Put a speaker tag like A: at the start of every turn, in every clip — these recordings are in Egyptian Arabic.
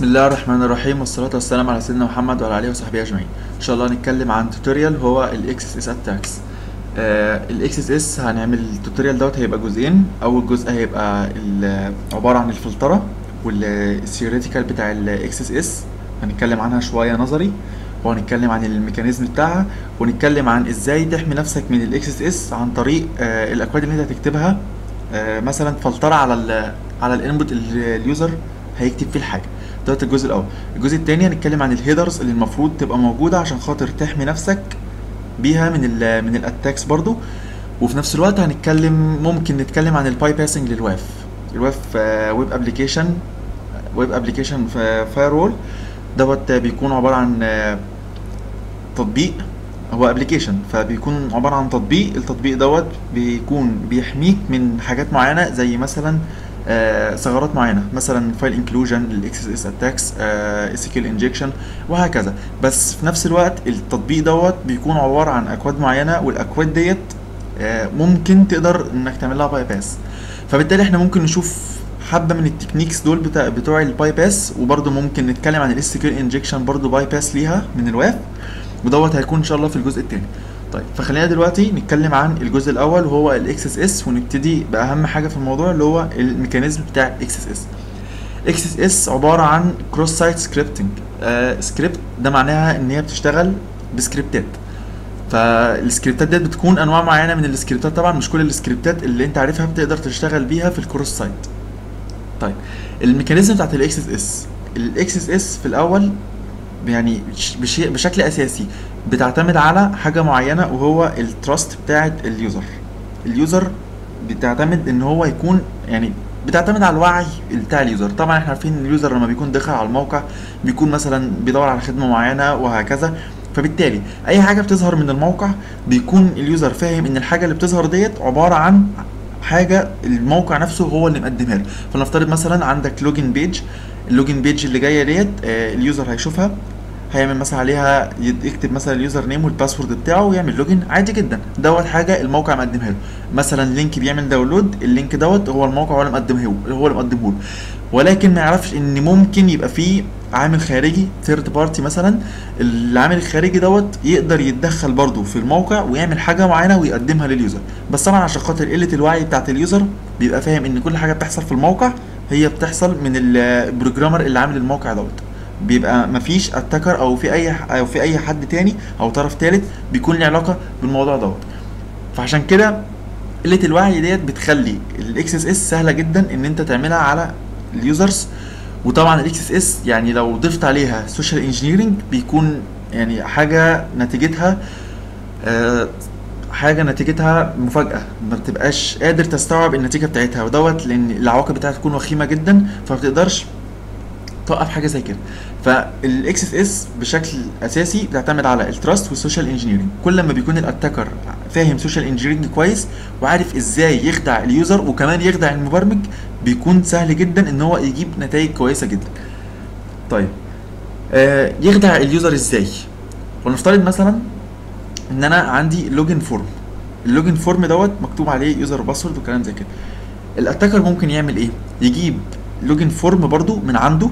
A: بسم الله الرحمن الرحيم والصلاة والسلام على سيدنا محمد وعلى آله وصحبه أجمعين. إن شاء الله هنتكلم عن توتوريال هو ال XSS Attacks. ال XSS هنعمل التوتوريال دوت هيبقى جزئين، أول جزء هيبقى ال- عبارة عن الفلترة والثيوريتيكال بتاع ال XSS هنتكلم عنها شوية نظري وهنتكلم عن الميكانيزم بتاعها ونتكلم عن ازاي تحمي نفسك من ال XSS عن طريق آه، الأكواد اللي انت هتكتبها آه، مثلا فلترة على ال على الانبوت اللي اليوزر هيكتب فيه الحاجة دوت الجزء الاول الجزء التاني هنتكلم عن الهيدرز اللي المفروض تبقى موجوده عشان خاطر تحمي نفسك بيها من ال من الاتاكس برضو وفي نفس الوقت هنتكلم ممكن نتكلم عن الباي باسنج للواف الواف ويب ابلكيشن ويب ابلكيشن فاير وول دوت بيكون عباره عن آه، تطبيق هو ابلكيشن فبيكون عباره عن تطبيق التطبيق دوت بيكون بيحميك من حاجات معينه زي مثلا آه، ثغرات معينه مثلا فايل انكلوجن الاكس اس اتاكس اس كيو انجكشن وهكذا بس في نفس الوقت التطبيق دوت بيكون عباره عن اكواد معينه والاكواد ديت آه، ممكن تقدر انك تعمل لها باي باس فبالتالي احنا ممكن نشوف حبه من التكنيكس دول بتاع بتوع الباي باس وبرده ممكن نتكلم عن الاس كيو انجكشن برده باي باس ليها من الواف ودوت هيكون ان شاء الله في الجزء الثاني طيب فخلينا دلوقتي نتكلم عن الجزء الاول وهو الاكس اس اس ونبتدي باهم حاجه في الموضوع اللي هو الميكانيزم بتاع الاكس اس اس اكس اس اس عباره عن كروس سايت سكريبتنج سكريبت ده معناها ان هي بتشتغل بسكريبتات فالسكريبتات ديت بتكون انواع معينه من السكريبتات طبعا مش كل السكريبتات اللي انت عارفها بتقدر تشتغل بيها في الكروس سايت طيب الميكانيزم بتاعت الاكس اس اس الاكس اس اس في الاول يعني بش- بشيء بشكل اساسي بتعتمد على حاجه معينه وهو التراست بتاعت اليوزر اليوزر بتعتمد ان هو يكون يعني بتعتمد على الوعي بتاع اليوزر طبعا احنا عارفين ان اليوزر لما بيكون داخل على الموقع بيكون مثلا بيدور على خدمه معينه وهكذا فبالتالي اي حاجه بتظهر من الموقع بيكون اليوزر فاهم ان الحاجه اللي بتظهر ديت عباره عن حاجه الموقع نفسه هو اللي مقدمها له فلنفترض مثلا عندك لوجن بيج اللوجن بيج اللي جايه ديت آه، اليوزر هيشوفها هيعمل مثلا عليها يد- يكتب مثلا اليوزر نيم والباسورد بتاعه ويعمل لوجن عادي جدا دوت حاجه الموقع مقدمها له مثلا لينك بيعمل داونلود اللينك دوت هو الموقع هو اللي مقدمه له هو اللي مقدمه له ولكن ما يعرفش ان ممكن يبقى فيه عامل خارجي ثيرد بارتي مثلا العامل الخارجي دوت يقدر يتدخل برضه في الموقع ويعمل حاجه معينه ويقدمها لليوزر بس طبعا عشان خاطر قله الوعي بتاعت اليوزر بيبقى فاهم ان كل حاجه بتحصل في الموقع هي بتحصل من البروجرامر اللي عامل الموقع دوت بيبقى مفيش اتاكر او في اي او في اي حد تاني او طرف تالت بيكون له علاقه بالموضوع دوت فعشان كده قله الوعي ديت بتخلي الاكس اس اس سهله جدا ان انت تعملها على اليوزرز وطبعا الاكس اس اس يعني لو ضفت عليها سوشيال انجينيرنج بيكون يعني حاجه نتيجتها آه، حاجه نتيجتها مفاجاه ما بتبقاش قادر تستوعب النتيجه بتاعتها ودوت لان العواقب بتاعتها تكون وخيمه جدا فما بتقدرش توقف حاجه زي كده فالاكس اس اس بشكل اساسي بتعتمد على التراست والسوشيال انجينيرنج كل ما بيكون الاتاكر فاهم سوشيال انجينيرنج كويس وعارف ازاي يخدع اليوزر وكمان يخدع المبرمج بيكون سهل جدا ان هو يجيب نتائج كويسه جدا طيب آه يخدع اليوزر ازاي ونفترض مثلا ان انا عندي لوجن فورم اللوجن فورم دوت مكتوب عليه يوزر وباسورد وكلام زي كده الاتاكر ممكن يعمل ايه يجيب لوجن فورم برضو من عنده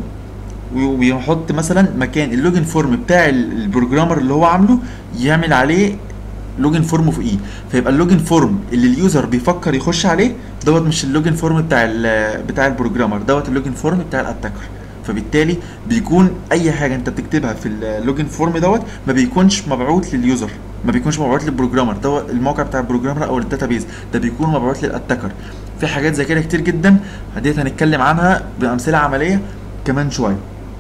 A: ويحط مثلا مكان اللوجن فورم بتاع ال- البروجرامر اللي هو عامله يعمل عليه لوجن فورم فوقيه فيبقى اللوجن فورم اللي اليوزر بيفكر يخش عليه دوت مش اللوجن فورم بتاع ال- بتاع البروجرامر دوت اللوجن فورم بتاع الاتاكر فبالتالي بيكون اي حاجه انت بتكتبها في اللوجن فورم دوت ما بيكونش مبعوث لليوزر ما بيكونش مبعوث للبروجرامر دوت الموقع بتاع البروجرامر او الداتابيز ده بيكون مبعوث للاتاكر في حاجات زي كده كتير جدا ديت هنتكلم عنها بامثله عمليه كمان شويه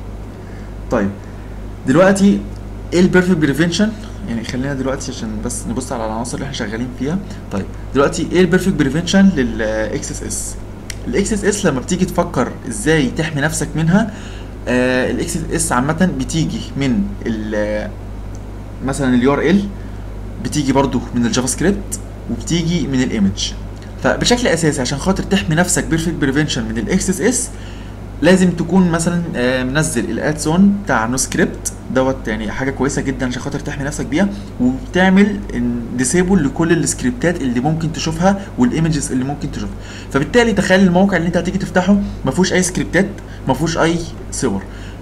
A: طيب دلوقتي ايه البيرفكت بريفنشن يعني خلينا دلوقتي عشان بس نبص على العناصر اللي احنا شغالين فيها طيب دلوقتي ايه البيرفكت بريفنشن للاكس اس اس الاكس اس اس لما بتيجي تفكر ازاي تحمي نفسك منها الاكس اس اس عامه بتيجي من ال- مثلا اليو ار ال بتيجي برضو من الجافا سكريبت وبتيجي من الايمج فبشكل اساسي عشان خاطر تحمي نفسك بيرفكت بريفنشن من الاكس اس اس لازم تكون مثلا آه، منزل الادسون بتاع نو سكريبت دوت يعني حاجه كويسه جدا عشان خاطر تحمي نفسك بيها وبتعمل ديسيبل لكل السكريبتات اللي ممكن تشوفها والايمجز اللي ممكن تشوفها فبالتالي تخيل الموقع اللي انت هتيجي تفتحه ما فيهوش اي سكريبتات ما فيهوش اي صور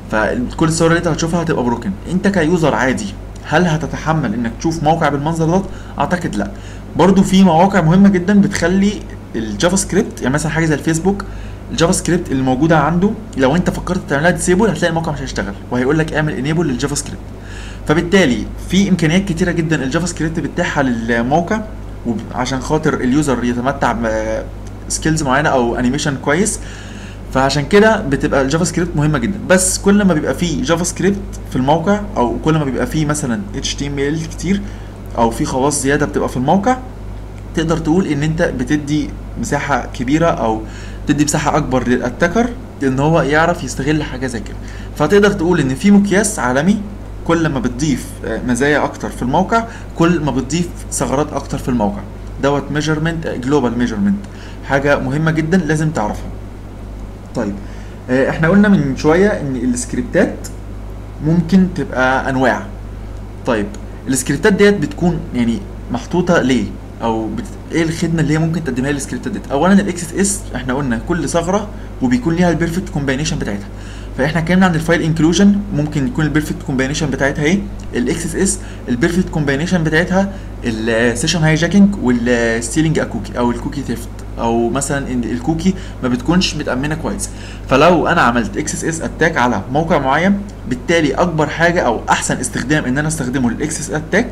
A: فكل الصور اللي انت هتشوفها هتبقى بروكن انت كيوزر عادي هل هتتحمل انك تشوف موقع بالمنظر ده اعتقد لا برضو في مواقع مهمه جدا بتخلي الجافا سكريبت يعني مثلا حاجه زي الفيسبوك الجافا سكريبت اللي موجوده عنده لو انت فكرت تعملها ديسيبل هتلاقي الموقع مش هيشتغل وهيقول لك اعمل انيبل للجافا سكريبت فبالتالي في امكانيات كتيره جدا الجافا سكريبت بتتيحها للموقع وعشان خاطر اليوزر يتمتع بسكيلز معينه او انيميشن كويس فعشان كده بتبقى الجافا سكريبت مهمه جدا بس كل ما بيبقى فيه جافا سكريبت في الموقع او كل ما بيبقى فيه مثلا اتش تي ام ال كتير او في خواص زياده بتبقى في الموقع تقدر تقول ان انت بتدي مساحه كبيره او تدي مساحه اكبر للاتاكر ان هو يعرف يستغل حاجه زي كده فتقدر تقول ان في مقياس عالمي كل ما بتضيف مزايا اكتر في الموقع كل ما بتضيف ثغرات اكتر في الموقع دوت ميجرمنت جلوبال ميجرمنت حاجه مهمه جدا لازم تعرفها طيب احنا قلنا من شويه ان السكريبتات ممكن تبقى انواع طيب السكريبتات ديت بتكون يعني محطوطه ليه او بت... ايه الخدمه اللي هي ممكن تقدمها لي السكريبتات ديت اولا الاكس اس اس احنا قلنا كل ثغره وبيكون ليها البيرفكت كومباينيشن بتاعتها فاحنا اتكلمنا عن الفايل انكلوجن ممكن يكون البيرفكت كومباينيشن بتاعتها ايه الاكس اس اس البيرفكت كومباينيشن بتاعتها السيشن هايجاكينج والستيلينج اكوكي او الكوكي ثيفت او مثلا ان الكوكي ما بتكونش متامنه كويس فلو انا عملت اكس اس اس اتاك على موقع معين بالتالي اكبر حاجه او احسن استخدام ان انا استخدمه للاكس اس اتاك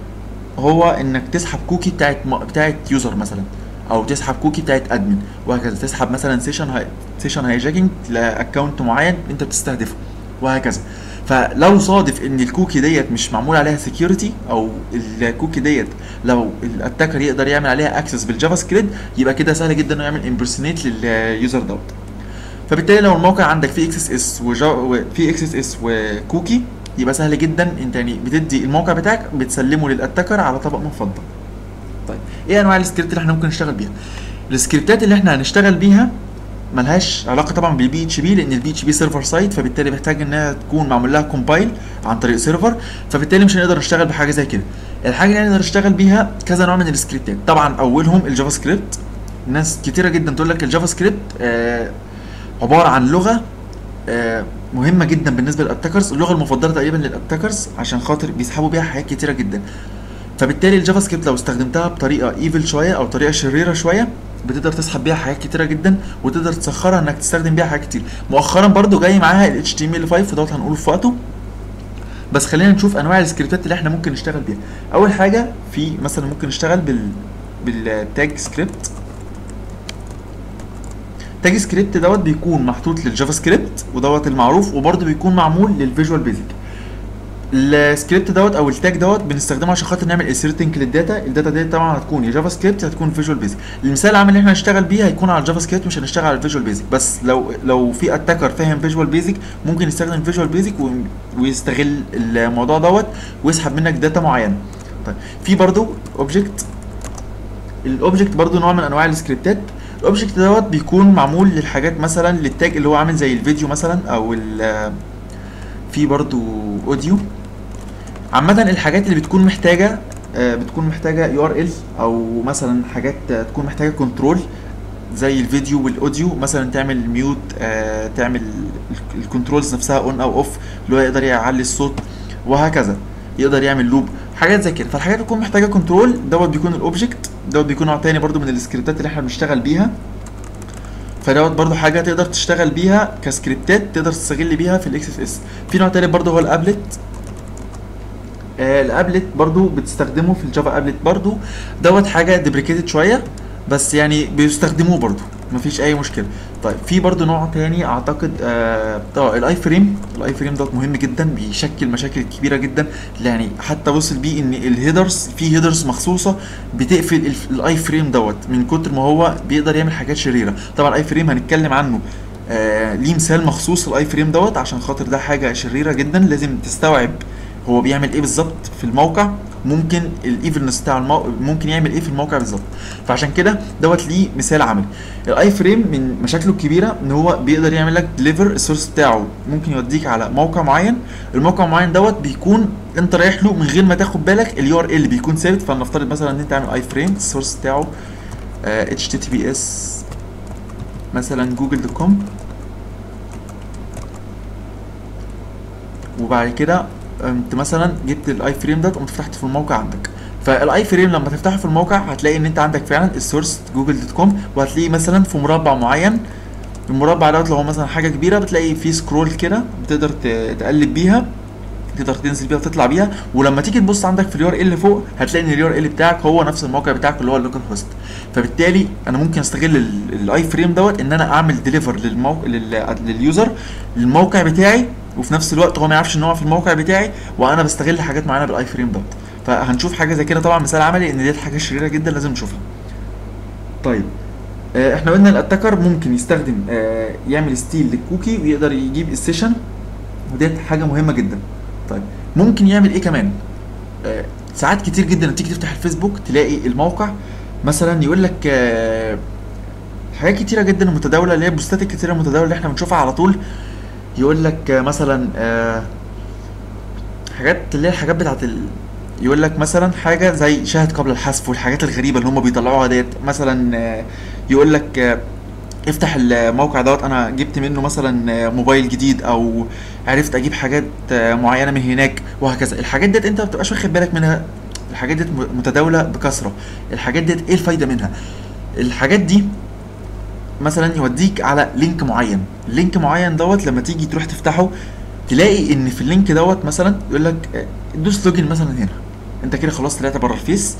A: هو انك تسحب كوكي بتاعت بتاعت يوزر مثلا او تسحب كوكي بتاعت ادمن وهكذا تسحب مثلا سيشن هاي سيشن هايجاكينج لاكونت معين انت بتستهدفه وهكذا فلو صادف ان الكوكي ديت مش معمول عليها سكيورتي او الكوكي ديت لو الاتاكر يقدر يعمل عليها اكسس بالجافا سكريبت يبقى كده سهل جدا انه يعمل امبرسونيت لليوزر دوت فبالتالي لو الموقع عندك فيه اكس اس اس وفيه اكس اس اس وكوكي يبقى سهل جدا انت يعني بتدي الموقع بتاعك بتسلمه للاتاكر على طبق من فضه طيب ايه انواع السكريبت اللي احنا ممكن نشتغل بيها السكريبتات اللي احنا هنشتغل بيها ملهاش علاقه طبعا بالبي اتش بي لان البي اتش بي سيرفر سايت فبالتالي محتاج انها تكون معمول لها كومبايل عن طريق سيرفر فبالتالي مش هنقدر نشتغل بحاجه زي كده الحاجه اللي نقدر نشتغل بيها كذا نوع من السكريبتات طبعا اولهم الجافا سكريبت ناس كتيره جدا تقول لك الجافا سكريبت آه عباره عن لغه آه مهمه جدا بالنسبه للاتاكرز اللغه المفضله تقريبا للاتاكرز عشان خاطر بيسحبوا بيها حاجات كتيره جدا فبالتالي الجافا سكريبت لو استخدمتها بطريقه ايفل شويه او طريقه شريره شويه بتقدر تسحب بيها حاجات كتيره جدا وتقدر تسخرها انك تستخدم بيها حاجات كتير مؤخرا برضو جاي معاها ال HTML5 ودوت هنقوله في وقته بس خلينا نشوف انواع السكريبتات اللي احنا ممكن نشتغل بيها اول حاجه في مثلا ممكن نشتغل بال بالتاج سكريبت تاج سكريبت دوت بيكون محطوط للجافا سكريبت ودوت المعروف وبرده بيكون معمول للفيجوال بيزك السكريبت دوت او التاج دوت بنستخدمه عشان خاطر نعمل انسرتنج للداتا الداتا ديت طبعا هتكون يا جافا سكريبت هتكون فيجوال بيزك المثال العام اللي احنا هنشتغل بيه هيكون على الجافا سكريبت مش هنشتغل على الفيجوال بيزك بس لو لو في اتاكر فاهم فيجوال بيزك ممكن يستخدم فيجوال بيزك ويستغل الموضوع دوت ويسحب منك داتا معينه طيب في برضو اوبجكت الاوبجكت برضو نوع من انواع السكريبتات الاوبجكت دوت بيكون معمول للحاجات مثلا للتاج اللي هو عامل زي الفيديو مثلا او في برضو اوديو عامة الحاجات اللي بتكون محتاجة آه بتكون محتاجة يو ار ال او مثلا حاجات آه تكون محتاجة كنترول زي الفيديو والاوديو مثلا تعمل ميوت آه تعمل الكنترولز نفسها اون او اوف اللي هو يقدر يعلي الصوت وهكذا يقدر يعمل لوب حاجات زي كده فالحاجات اللي تكون محتاجة كنترول دوت بيكون الاوبجكت دوت بيكون نوع تاني برضو من السكريبتات اللي احنا بنشتغل بيها فدوت برضو حاجة تقدر تشتغل بيها كسكريبتات تقدر تستغل بيها في الاكس اس اس في نوع تالت برضو هو الابلت آه الابلت برضو بتستخدمه في الجافا ابلت برضو دوت حاجه ديبريكيتد شويه بس يعني بيستخدموه برضو مفيش اي مشكله طيب في برضو نوع تاني اعتقد آه الاي فريم الاي فريم دوت مهم جدا بيشكل مشاكل كبيره جدا يعني حتى وصل بيه ان الهيدرز في هيدرز مخصوصه بتقفل الاي فريم دوت من كتر ما هو بيقدر يعمل حاجات شريره طبعا الاي فريم هنتكلم عنه آه ليه مثال مخصوص الاي فريم دوت عشان خاطر ده حاجه شريره جدا لازم تستوعب هو بيعمل ايه بالظبط في الموقع ممكن الايفنس بتاع المو... ممكن يعمل ايه في الموقع بالظبط فعشان كده دوت ليه مثال عملي الاي فريم من مشاكله الكبيره ان هو بيقدر يعمل لك ديليفر السورس بتاعه ممكن يوديك على موقع معين الموقع معين دوت بيكون انت رايح له من غير ما تاخد بالك اليو ار ال بيكون ثابت فلنفترض مثلا ان انت عامل اي فريم السورس بتاعه اتش تي تي بي اس مثلا جوجل دوت كوم وبعد كده انت مثلا جبت الاي فريم ده وقمت فتحت في الموقع عندك فالاي فريم لما تفتحه في الموقع هتلاقي ان انت عندك فعلا السورس جوجل دوت كوم وهتلاقيه مثلا في مربع معين المربع دوت لو هو مثلا حاجه كبيره بتلاقي فيه سكرول كده بتقدر ت- تقلب بيها تقدر تنزل بيها وتطلع بيها ولما تيجي تبص عندك في اليو ار ال فوق هتلاقي ان اليو ار ال بتاعك هو نفس الموقع بتاعك اللي هو اللوكال هوست فبالتالي انا ممكن استغل الاي فريم دوت ان انا اعمل ديليفر للمو... لل... لليوزر الموقع بتاعي وفي نفس الوقت هو ما يعرفش ان هو في الموقع بتاعي وانا بستغل حاجات معينه بالاي فريم دوت فهنشوف حاجه زي كده طبعا مثال عملي ان ديت حاجه شريره جدا لازم نشوفها طيب آه، احنا قلنا الاتاكر ممكن يستخدم آه، يعمل ستيل للكوكي ويقدر يجيب السيشن وديت حاجه مهمه جدا طيب ممكن يعمل ايه كمان آه، ساعات كتير جدا لما تيجي تفتح الفيسبوك تلاقي الموقع مثلا يقول لك آه، حاجات كتيره جدا متداوله اللي هي البوستات الكتيره المتداوله اللي احنا بنشوفها على طول يقول لك آه، مثلا آه، حاجات اللي هي الحاجات بتاعت ال... يقول لك مثلا حاجه زي شاهد قبل الحذف والحاجات الغريبه اللي هم بيطلعوها ديت مثلا آه، يقول لك آه، افتح الموقع دوت انا جبت منه مثلا آه، موبايل جديد او عرفت اجيب حاجات آه، معينه من هناك وهكذا الحاجات ديت انت ما بتبقاش واخد بالك منها الحاجات ديت م- متداوله بكثره الحاجات ديت ايه الفايده منها الحاجات دي مثلا يوديك على لينك معين لينك معين دوت لما تيجي تروح تفتحه تلاقي ان في اللينك دوت مثلا يقول لك آه، دوس لوجن مثلا هنا انت كده خلاص طلعت بره الفيس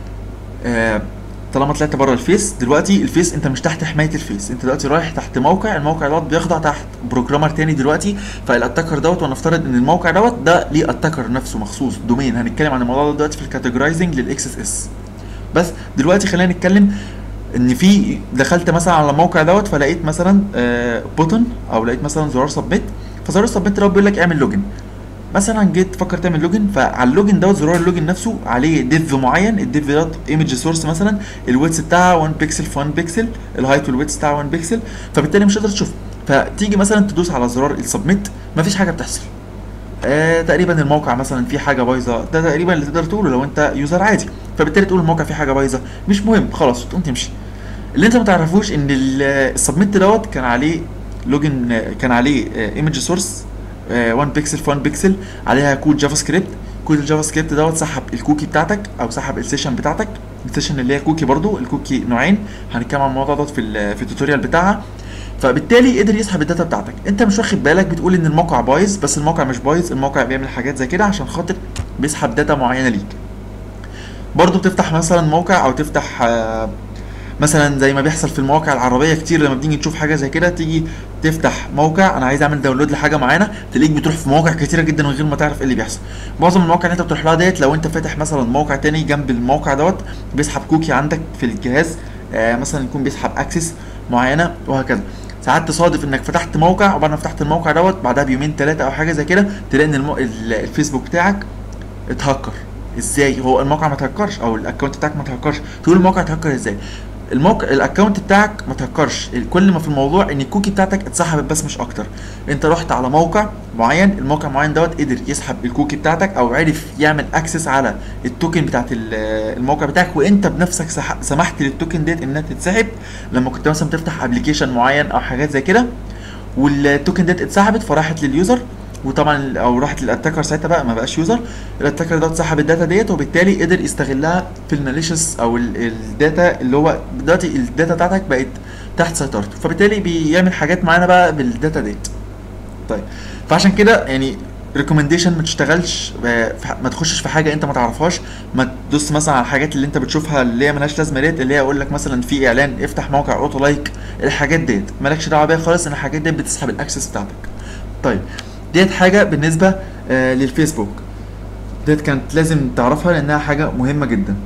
A: آه، طالما طلعت بره الفيس دلوقتي الفيس انت مش تحت حمايه الفيس انت دلوقتي رايح تحت موقع الموقع دوت بيخضع تحت بروجرامر تاني دلوقتي فالاتاكر دوت ونفترض ان الموقع دوت ده ليه اتاكر نفسه مخصوص دومين هنتكلم عن الموضوع ده دلوقتي في الكاتيجرايزنج للاكس اس اس بس دلوقتي خلينا نتكلم ان في دخلت مثلا على الموقع دوت فلقيت مثلا بوتن او لقيت مثلا زرار سبميت فزرار السبميت دوت بيقول لك اعمل لوجن مثلا جيت تفكر تعمل لوجن فعلى اللوجن دوت زرار اللوجن نفسه عليه ديف معين الديف دوت ايمج سورس مثلا الويتس بتاعها 1 بيكسل في 1 بيكسل الهايت والويتس بتاعها 1 بيكسل فبالتالي مش هتقدر تشوف فتيجي مثلا تدوس على زرار السبميت مفيش حاجه بتحصل آه تقريبا الموقع مثلا فيه حاجه بايظه ده تقريبا اللي تقدر تقوله لو انت يوزر عادي فبالتالي تقول الموقع فيه حاجه بايظه مش مهم خلاص تقوم تمشي اللي انت ما تعرفوش ان ال- السبميت دوت كان عليه لوجن آه، كان عليه ايمج سورس 1 بيكسل في 1 بيكسل عليها كود جافا سكريبت كود الجافا سكريبت دوت سحب الكوكي بتاعتك او سحب السيشن بتاعتك السيشن اللي هي كوكي برضو الكوكي نوعين هنتكلم عن الموضوع دوت في ال- في التوتوريال بتاعها فبالتالي قدر يسحب الداتا بتاعتك انت مش واخد بالك بتقول ان الموقع بايظ بس الموقع مش بايظ الموقع بيعمل حاجات زي كده عشان خاطر بيسحب داتا معينه ليك برضو بتفتح مثلا موقع او تفتح آه، مثلا زي ما بيحصل في المواقع العربيه كتير لما بنيجي نشوف حاجه زي كده تيجي تفتح موقع انا عايز اعمل داونلود لحاجه معينه تلاقيك بتروح في مواقع كتيره جدا من غير ما تعرف ايه اللي بيحصل معظم المواقع اللي انت بتروح لها ديت لو انت فاتح مثلا موقع تاني جنب الموقع دوت بيسحب كوكي عندك في الجهاز آه مثلا يكون بيسحب اكسس معينه وهكذا ساعات تصادف انك فتحت موقع وبعد ما فتحت الموقع دوت بعدها بيومين ثلاثه او حاجه زي كده تلاقي ان المو... ال- الفيسبوك بتاعك اتهكر ازاي هو الموقع ما اتهكرش او الاكونت بتاعك ما اتهكرش تقول الموقع اتهكر ازاي الموقع الاكونت بتاعك ما اتهكرش كل ما في الموضوع ان الكوكي بتاعتك اتسحبت بس مش اكتر انت رحت على موقع معين الموقع معين دوت قدر يسحب الكوكي بتاعتك او عرف يعمل اكسس على التوكن بتاعت ال- الموقع بتاعك وانت بنفسك سح- سمحت للتوكن ديت انها تتسحب لما كنت مثلا بتفتح ابلكيشن معين او حاجات زي كده والتوكن ديت اتسحبت فراحت لليوزر وطبعا او راحت للاتاكر ساعتها بقى ما بقاش يوزر الاتاكر ده سحب الداتا ديت وبالتالي قدر يستغلها في الماليشس او ال- الداتا اللي هو دلوقتي الداتا بتاعتك بقت تحت سيطرته فبالتالي بيعمل حاجات معينه بقى بالداتا ديت طيب فعشان كده يعني ريكومنديشن ما تشتغلش آه، في ح- ما تخشش في حاجه انت ما تعرفهاش ما تدوس مثلا على الحاجات اللي انت بتشوفها اللي هي ملهاش لازمه ديت اللي هي يقول لك مثلا في اعلان افتح موقع اوتو لايك الحاجات ديت مالكش دعوه بيها خالص ان الحاجات ديت بتسحب الاكسس بتاعتك طيب ديت حاجه بالنسبه آه للفيسبوك ديت كانت لازم تعرفها لانها حاجه مهمه جدا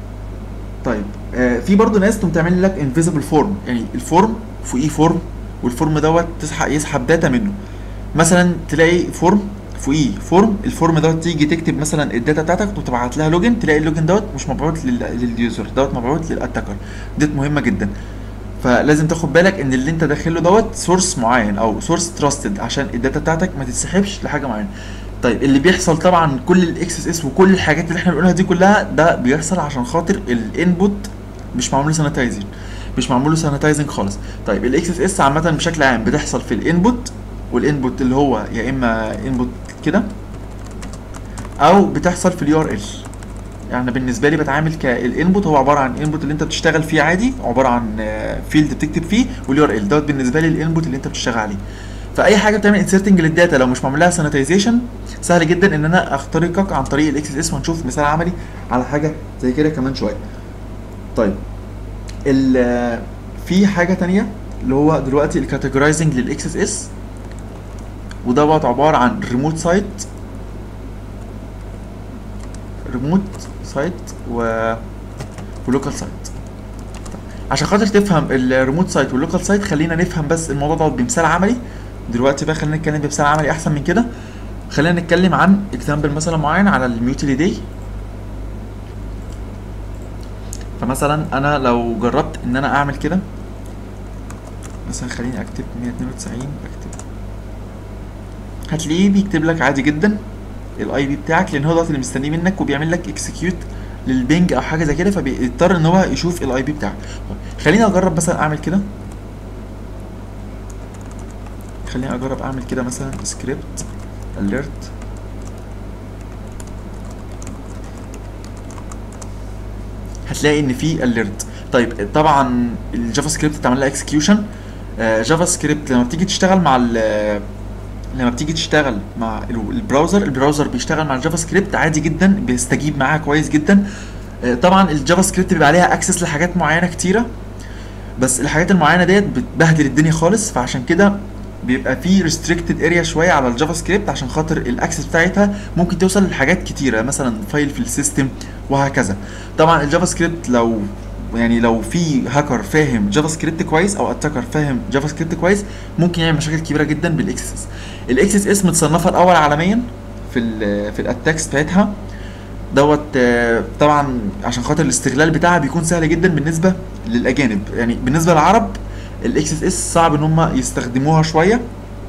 A: طيب آه في برضه ناس تقوم تعمل لك انفيزبل فورم يعني الفورم فوقيه فورم والفورم دوت تسحب يسحب داتا منه مثلا تلاقي فورم فوقيه فورم الفورم دوت تيجي تكتب مثلا الداتا بتاعتك وتبعت لها لوجن تلاقي اللوجن دوت مش مبعوت لل- لليوزر دوت مبعوت للاتاكر ديت مهمه جدا فلازم تاخد بالك ان اللي انت داخله دوت سورس معين او سورس تراستد عشان الداتا بتاعتك ما تتسحبش لحاجه معينه طيب اللي بيحصل طبعا كل الاكس اس اس وكل الحاجات اللي احنا بنقولها دي كلها ده بيحصل عشان خاطر الانبوت مش معمول له سانيتايزنج مش معمول له سانيتايزنج خالص طيب الاكس اس اس عامه بشكل عام بتحصل في الانبوت والانبوت اللي هو يا اما انبوت كده او بتحصل في اليو ار ال يعني بالنسبه لي بتعامل كالانبوت هو عباره عن انبوت اللي انت بتشتغل فيه عادي عباره عن فيلد بتكتب فيه واليو ار ال دوت بالنسبه لي الانبوت اللي انت بتشتغل عليه فاي حاجه بتعمل انسرتنج للداتا لو مش معمول لها سانيتايزيشن سهل جدا ان انا اخترقك عن طريق الاكس اس وهنشوف مثال عملي على حاجه زي كده كمان شويه طيب ال في حاجه تانية اللي هو دلوقتي الكاتيجورايزنج للاكس اس اس ودوت عباره عن ريموت سايت ريموت سايت و ولوكال سايت عشان خاطر تفهم الريموت سايت واللوكال سايت خلينا نفهم بس الموضوع دوت بمثال عملي دلوقتي بقى خلينا نتكلم بمثال عملي احسن من كده خلينا نتكلم عن اكزامبل مثلا معين على الميوتيلي دي فمثلا انا لو جربت ان انا اعمل كده مثلا خليني اكتب 192 اكتب هتلاقيه بيكتب لك عادي جدا الاي بي بتاعك لان هو دوت اللي مستنيه منك وبيعمل لك اكسكيوت للبنج او حاجه زي كده فبيضطر ان هو يشوف الاي بي بتاعك خليني اجرب مثلا اعمل كده خليني اجرب اعمل كده مثلا سكريبت alert هتلاقي ان في alert طيب طبعا الجافا سكريبت اتعمل لها اكسكيوشن جافا سكريبت لما بتيجي تشتغل مع لما بتيجي تشتغل مع البراوزر البراوزر بيشتغل مع الجافا سكريبت عادي جدا بيستجيب معاها كويس جدا طبعا الجافا سكريبت بيبقى عليها اكسس لحاجات معينه كتيره بس الحاجات المعينه ديت بتبهدل الدنيا خالص فعشان كده بيبقى في ريستريكتد اريا شويه على الجافا سكريبت عشان خاطر الاكسس بتاعتها ممكن توصل لحاجات كتيره مثلا فايل في السيستم وهكذا طبعا الجافا سكريبت لو يعني لو في هاكر فاهم جافا سكريبت كويس او اتاكر فاهم جافا سكريبت كويس ممكن يعمل مشاكل كبيره جدا بالاكس اس الاكس اس اس متصنفه الاول عالميا في ال في الاتاكس بتاعتها دوت طبعا عشان خاطر الاستغلال بتاعها بيكون سهل جدا بالنسبه للاجانب يعني بالنسبه للعرب الاكس اس اس صعب ان هم يستخدموها شويه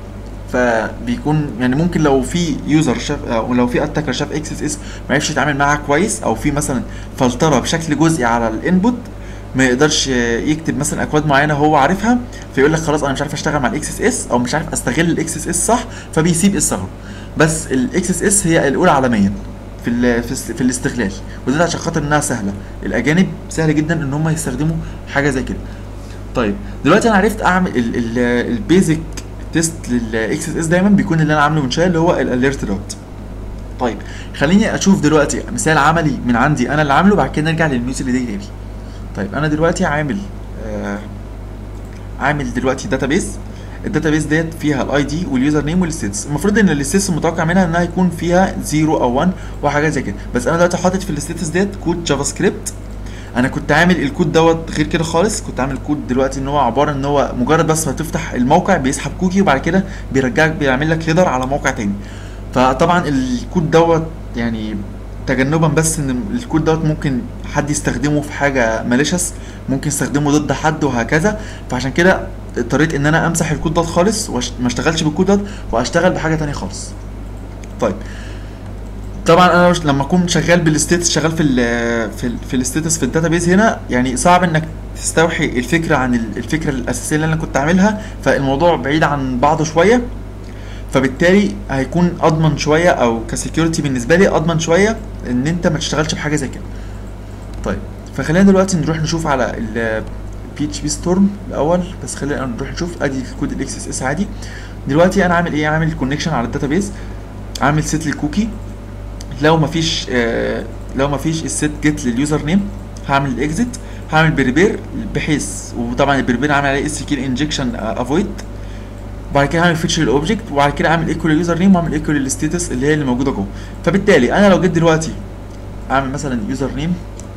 A: فبيكون يعني ممكن لو في يوزر شاف او لو في اتاكر شاف اكس اس اس ما عرفش يتعامل معاها كويس او في مثلا فلتره بشكل جزئي على الانبوت ما يقدرش يكتب مثلا اكواد معينه هو عارفها فيقول لك خلاص انا مش عارف اشتغل مع الاكس اس اس او مش عارف استغل الاكس اس اس صح فبيسيب الثغره بس الاكس اس اس هي الاولى عالميا في ال في, في الاستغلال وده عشان خاطر انها سهله الاجانب سهل جدا ان هم يستخدموا حاجه زي كده طيب دلوقتي انا عرفت اعمل البيزك تيست للاكس اس اس دايما بيكون اللي انا عامله من شويه اللي هو الاليرت دوت طيب خليني اشوف دلوقتي مثال عملي من عندي انا اللي عامله بعد كده نرجع للميوزك دي تاني طيب انا دلوقتي عامل آه عامل دلوقتي داتابيز الداتابيز ديت فيها الاي دي واليوزر نيم والستيتس المفروض ان الستيتس المتوقع منها انها يكون فيها 0 او 1 وحاجات زي كده بس انا دلوقتي حاطط في الستيتس ديت كود جافا سكريبت انا كنت عامل الكود دوت غير كده خالص كنت عامل كود دلوقتي ان هو عباره ان هو مجرد بس ما تفتح الموقع بيسحب كوكي وبعد كده بيرجعك بيعمل لك هيدر على موقع تاني فطبعا الكود دوت يعني تجنبا بس ان الكود دوت ممكن حد يستخدمه في حاجه ماليشس ممكن يستخدمه ضد حد وهكذا فعشان كده اضطريت ان انا امسح الكود دوت خالص وما اشتغلش بالكود دوت واشتغل بحاجه تانية خالص طيب طبعا انا لما اكون شغال بالستيتس شغال في ال في ال في الستيتس في الداتابيز هنا يعني صعب انك تستوحي الفكره عن الفكره الاساسيه اللي انا كنت عاملها فالموضوع بعيد عن بعضه شويه فبالتالي هيكون اضمن شويه او كسكيورتي بالنسبه لي اضمن شويه ان انت ما تشتغلش بحاجه زي كده طيب فخلينا دلوقتي نروح نشوف على ال بي اتش بي ستورم الاول بس خلينا نروح نشوف ادي الكود الاكس اس اس عادي دلوقتي انا عامل ايه عامل كونكشن على الداتابيز عامل سيت للكوكي لو مفيش آه لو مفيش السيت جيت لليوزر نيم هعمل الاكزيت هعمل بريبير بحيث وطبعا البريبير عامل عليه اس كيل انجكشن افويد وبعد كده هعمل فيتشر الاوبجكت وبعد كده اعمل ايكوال لليوزر نيم واعمل ايكوال للستيتس اللي هي اللي موجوده جوه فبالتالي انا لو جيت دلوقتي اعمل مثلا يوزر نيم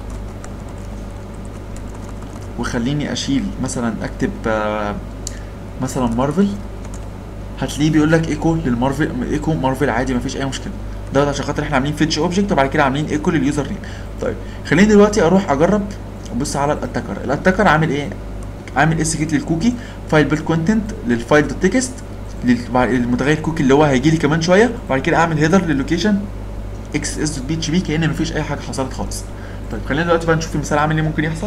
A: وخليني اشيل مثلا اكتب آه مثلا مارفل هتلاقيه بيقول لك ايكو للمارفل ايكو مارفل عادي مفيش اي مشكله دوت عشان خاطر احنا عاملين فيتش اوبجكت وبعد كده عاملين ايكو لليوزر نيم طيب خليني دلوقتي اروح اجرب ابص على الاتاكر الاتاكر عامل ايه عامل اس كيت للكوكي فايل بيلد كونتنت للفايل دوت تكست للمتغير كوكي اللي هو هيجي لي كمان شويه وبعد كده اعمل هيدر للوكيشن اكس اس دوت بي اتش بي كان مفيش اي حاجه حصلت خالص طيب خلينا دلوقتي بقى نشوف المثال عامل ايه ممكن يحصل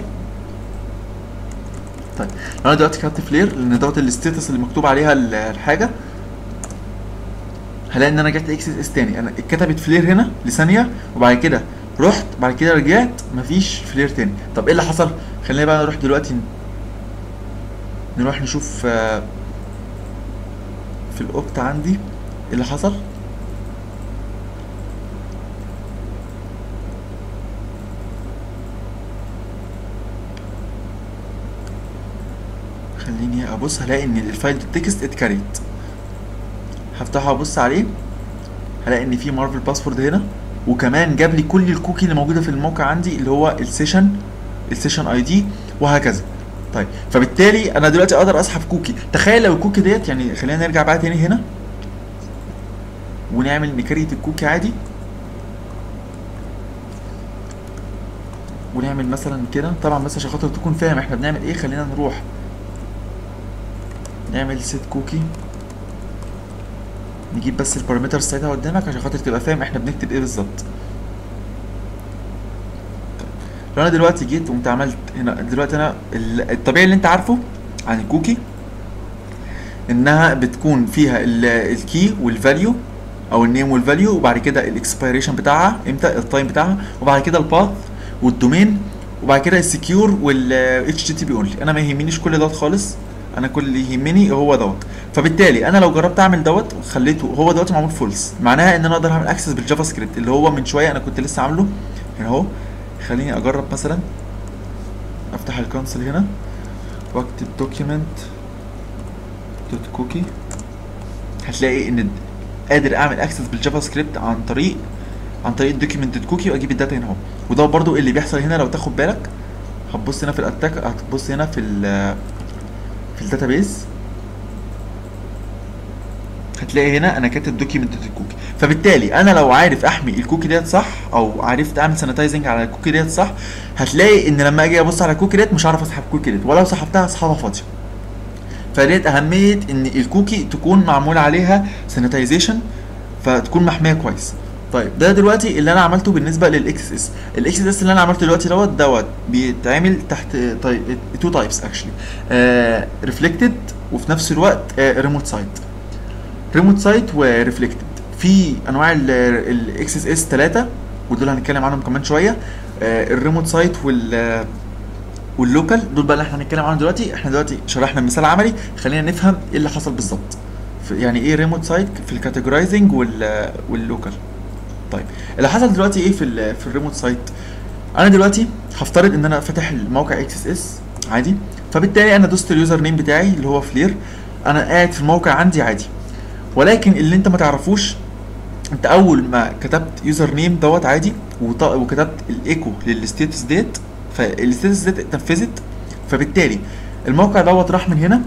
A: طيب انا دلوقتي كتبت فلير لان دوت الستاتس اللي مكتوب عليها الحاجه هلاقي ان انا رجعت اكس اس اس تاني انا اتكتبت فلير هنا لثانيه وبعد كده رحت بعد كده رجعت مفيش فلير تاني طب ايه اللي حصل خلينا بقى نروح دلوقتي نروح نشوف آه، في الاوبت عندي ايه اللي حصل خليني ابص هلاقي ان الفايل التكست اتكريت هفتحه وابص عليه هلاقي ان في مارفل باسورد هنا وكمان جاب لي كل الكوكي اللي موجوده في الموقع عندي اللي هو السيشن السيشن اي دي وهكذا طيب فبالتالي انا دلوقتي اقدر اسحب كوكي تخيل لو الكوكي ديت يعني خلينا نرجع بقى تاني هنا ونعمل نكريت الكوكي عادي ونعمل مثلا كده طبعا بس عشان خاطر تكون فاهم احنا بنعمل ايه خلينا نروح نعمل سيت كوكي نجيب بس البارامتر ساعتها قدامك عشان خاطر تبقى فاهم احنا بنكتب ايه بالظبط طيب، لو انا دلوقتي جيت وقمت عملت هنا دلوقتي انا ال- الطبيعي اللي انت عارفه عن الكوكي انها بتكون فيها ال- الكي والفاليو او النيم والفاليو وبعد كده الاكسبيريشن بتاعها امتى التايم بتاعها وبعد كده الباث والدومين وبعد كده السكيور والاتش تي تي بي اونلي انا ما يهمنيش كل دوت خالص انا كل اللي يهمني هو دوت فبالتالي انا لو جربت اعمل دوت وخليته هو دوت معمول فولس معناها ان انا اقدر اعمل اكسس بالجافا سكريبت اللي هو من شويه انا كنت لسه عامله هنا اهو خليني اجرب مثلا افتح الكونسل هنا واكتب دوكيمنت دوت كوكي هتلاقي ان قادر اعمل اكسس بالجافا سكريبت عن طريق عن طريق الدوكيمنت دوت كوكي واجيب الداتا هنا اهو وده برضو اللي بيحصل هنا لو تاخد بالك هتبص هنا في الاتاك هتبص هنا في ال في الداتابيز هتلاقي هنا انا كاتب دوكيمنت الكوكي فبالتالي انا لو عارف احمي الكوكي ديت صح او عرفت اعمل سانيتايزنج على الكوكي ديت صح هتلاقي ان لما اجي ابص على الكوكي ديت مش هعرف اسحب الكوكي ديت ولو سحبتها اسحبها فاضيه فديت اهميه ان الكوكي تكون معمول عليها سانيتايزيشن فتكون محميه كويس طيب ده دلوقتي اللي انا عملته بالنسبه للاكس اس الاكس اس اللي انا عملته دلوقتي دوت دوت بيتعمل تحت تو تايبس اكشلي ريفلكتد وفي نفس الوقت ريموت سايت ريموت سايت وريفلكتد في انواع الاكس اس اس 3 ودول هنتكلم عنهم كمان شويه الريموت سايت وال واللوكال دول بقى اللي احنا هنتكلم عنهم دلوقتي احنا دلوقتي شرحنا مثال عملي خلينا نفهم ايه اللي حصل بالظبط في- يعني ايه ريموت سايت في الكاتيجورايزنج وال واللوكال طيب اللي حصل دلوقتي ايه في ال في الريموت سايت انا دلوقتي هفترض ان انا فاتح الموقع اكس اس اس عادي فبالتالي انا دوست اليوزر نيم بتاعي اللي هو فلير انا قاعد في الموقع عندي عادي ولكن اللي انت ما تعرفوش انت اول ما كتبت يوزر نيم دوت عادي وط- وكتبت الايكو للستيتس ديت فالستيتس ديت اتنفذت فبالتالي الموقع دوت راح من هنا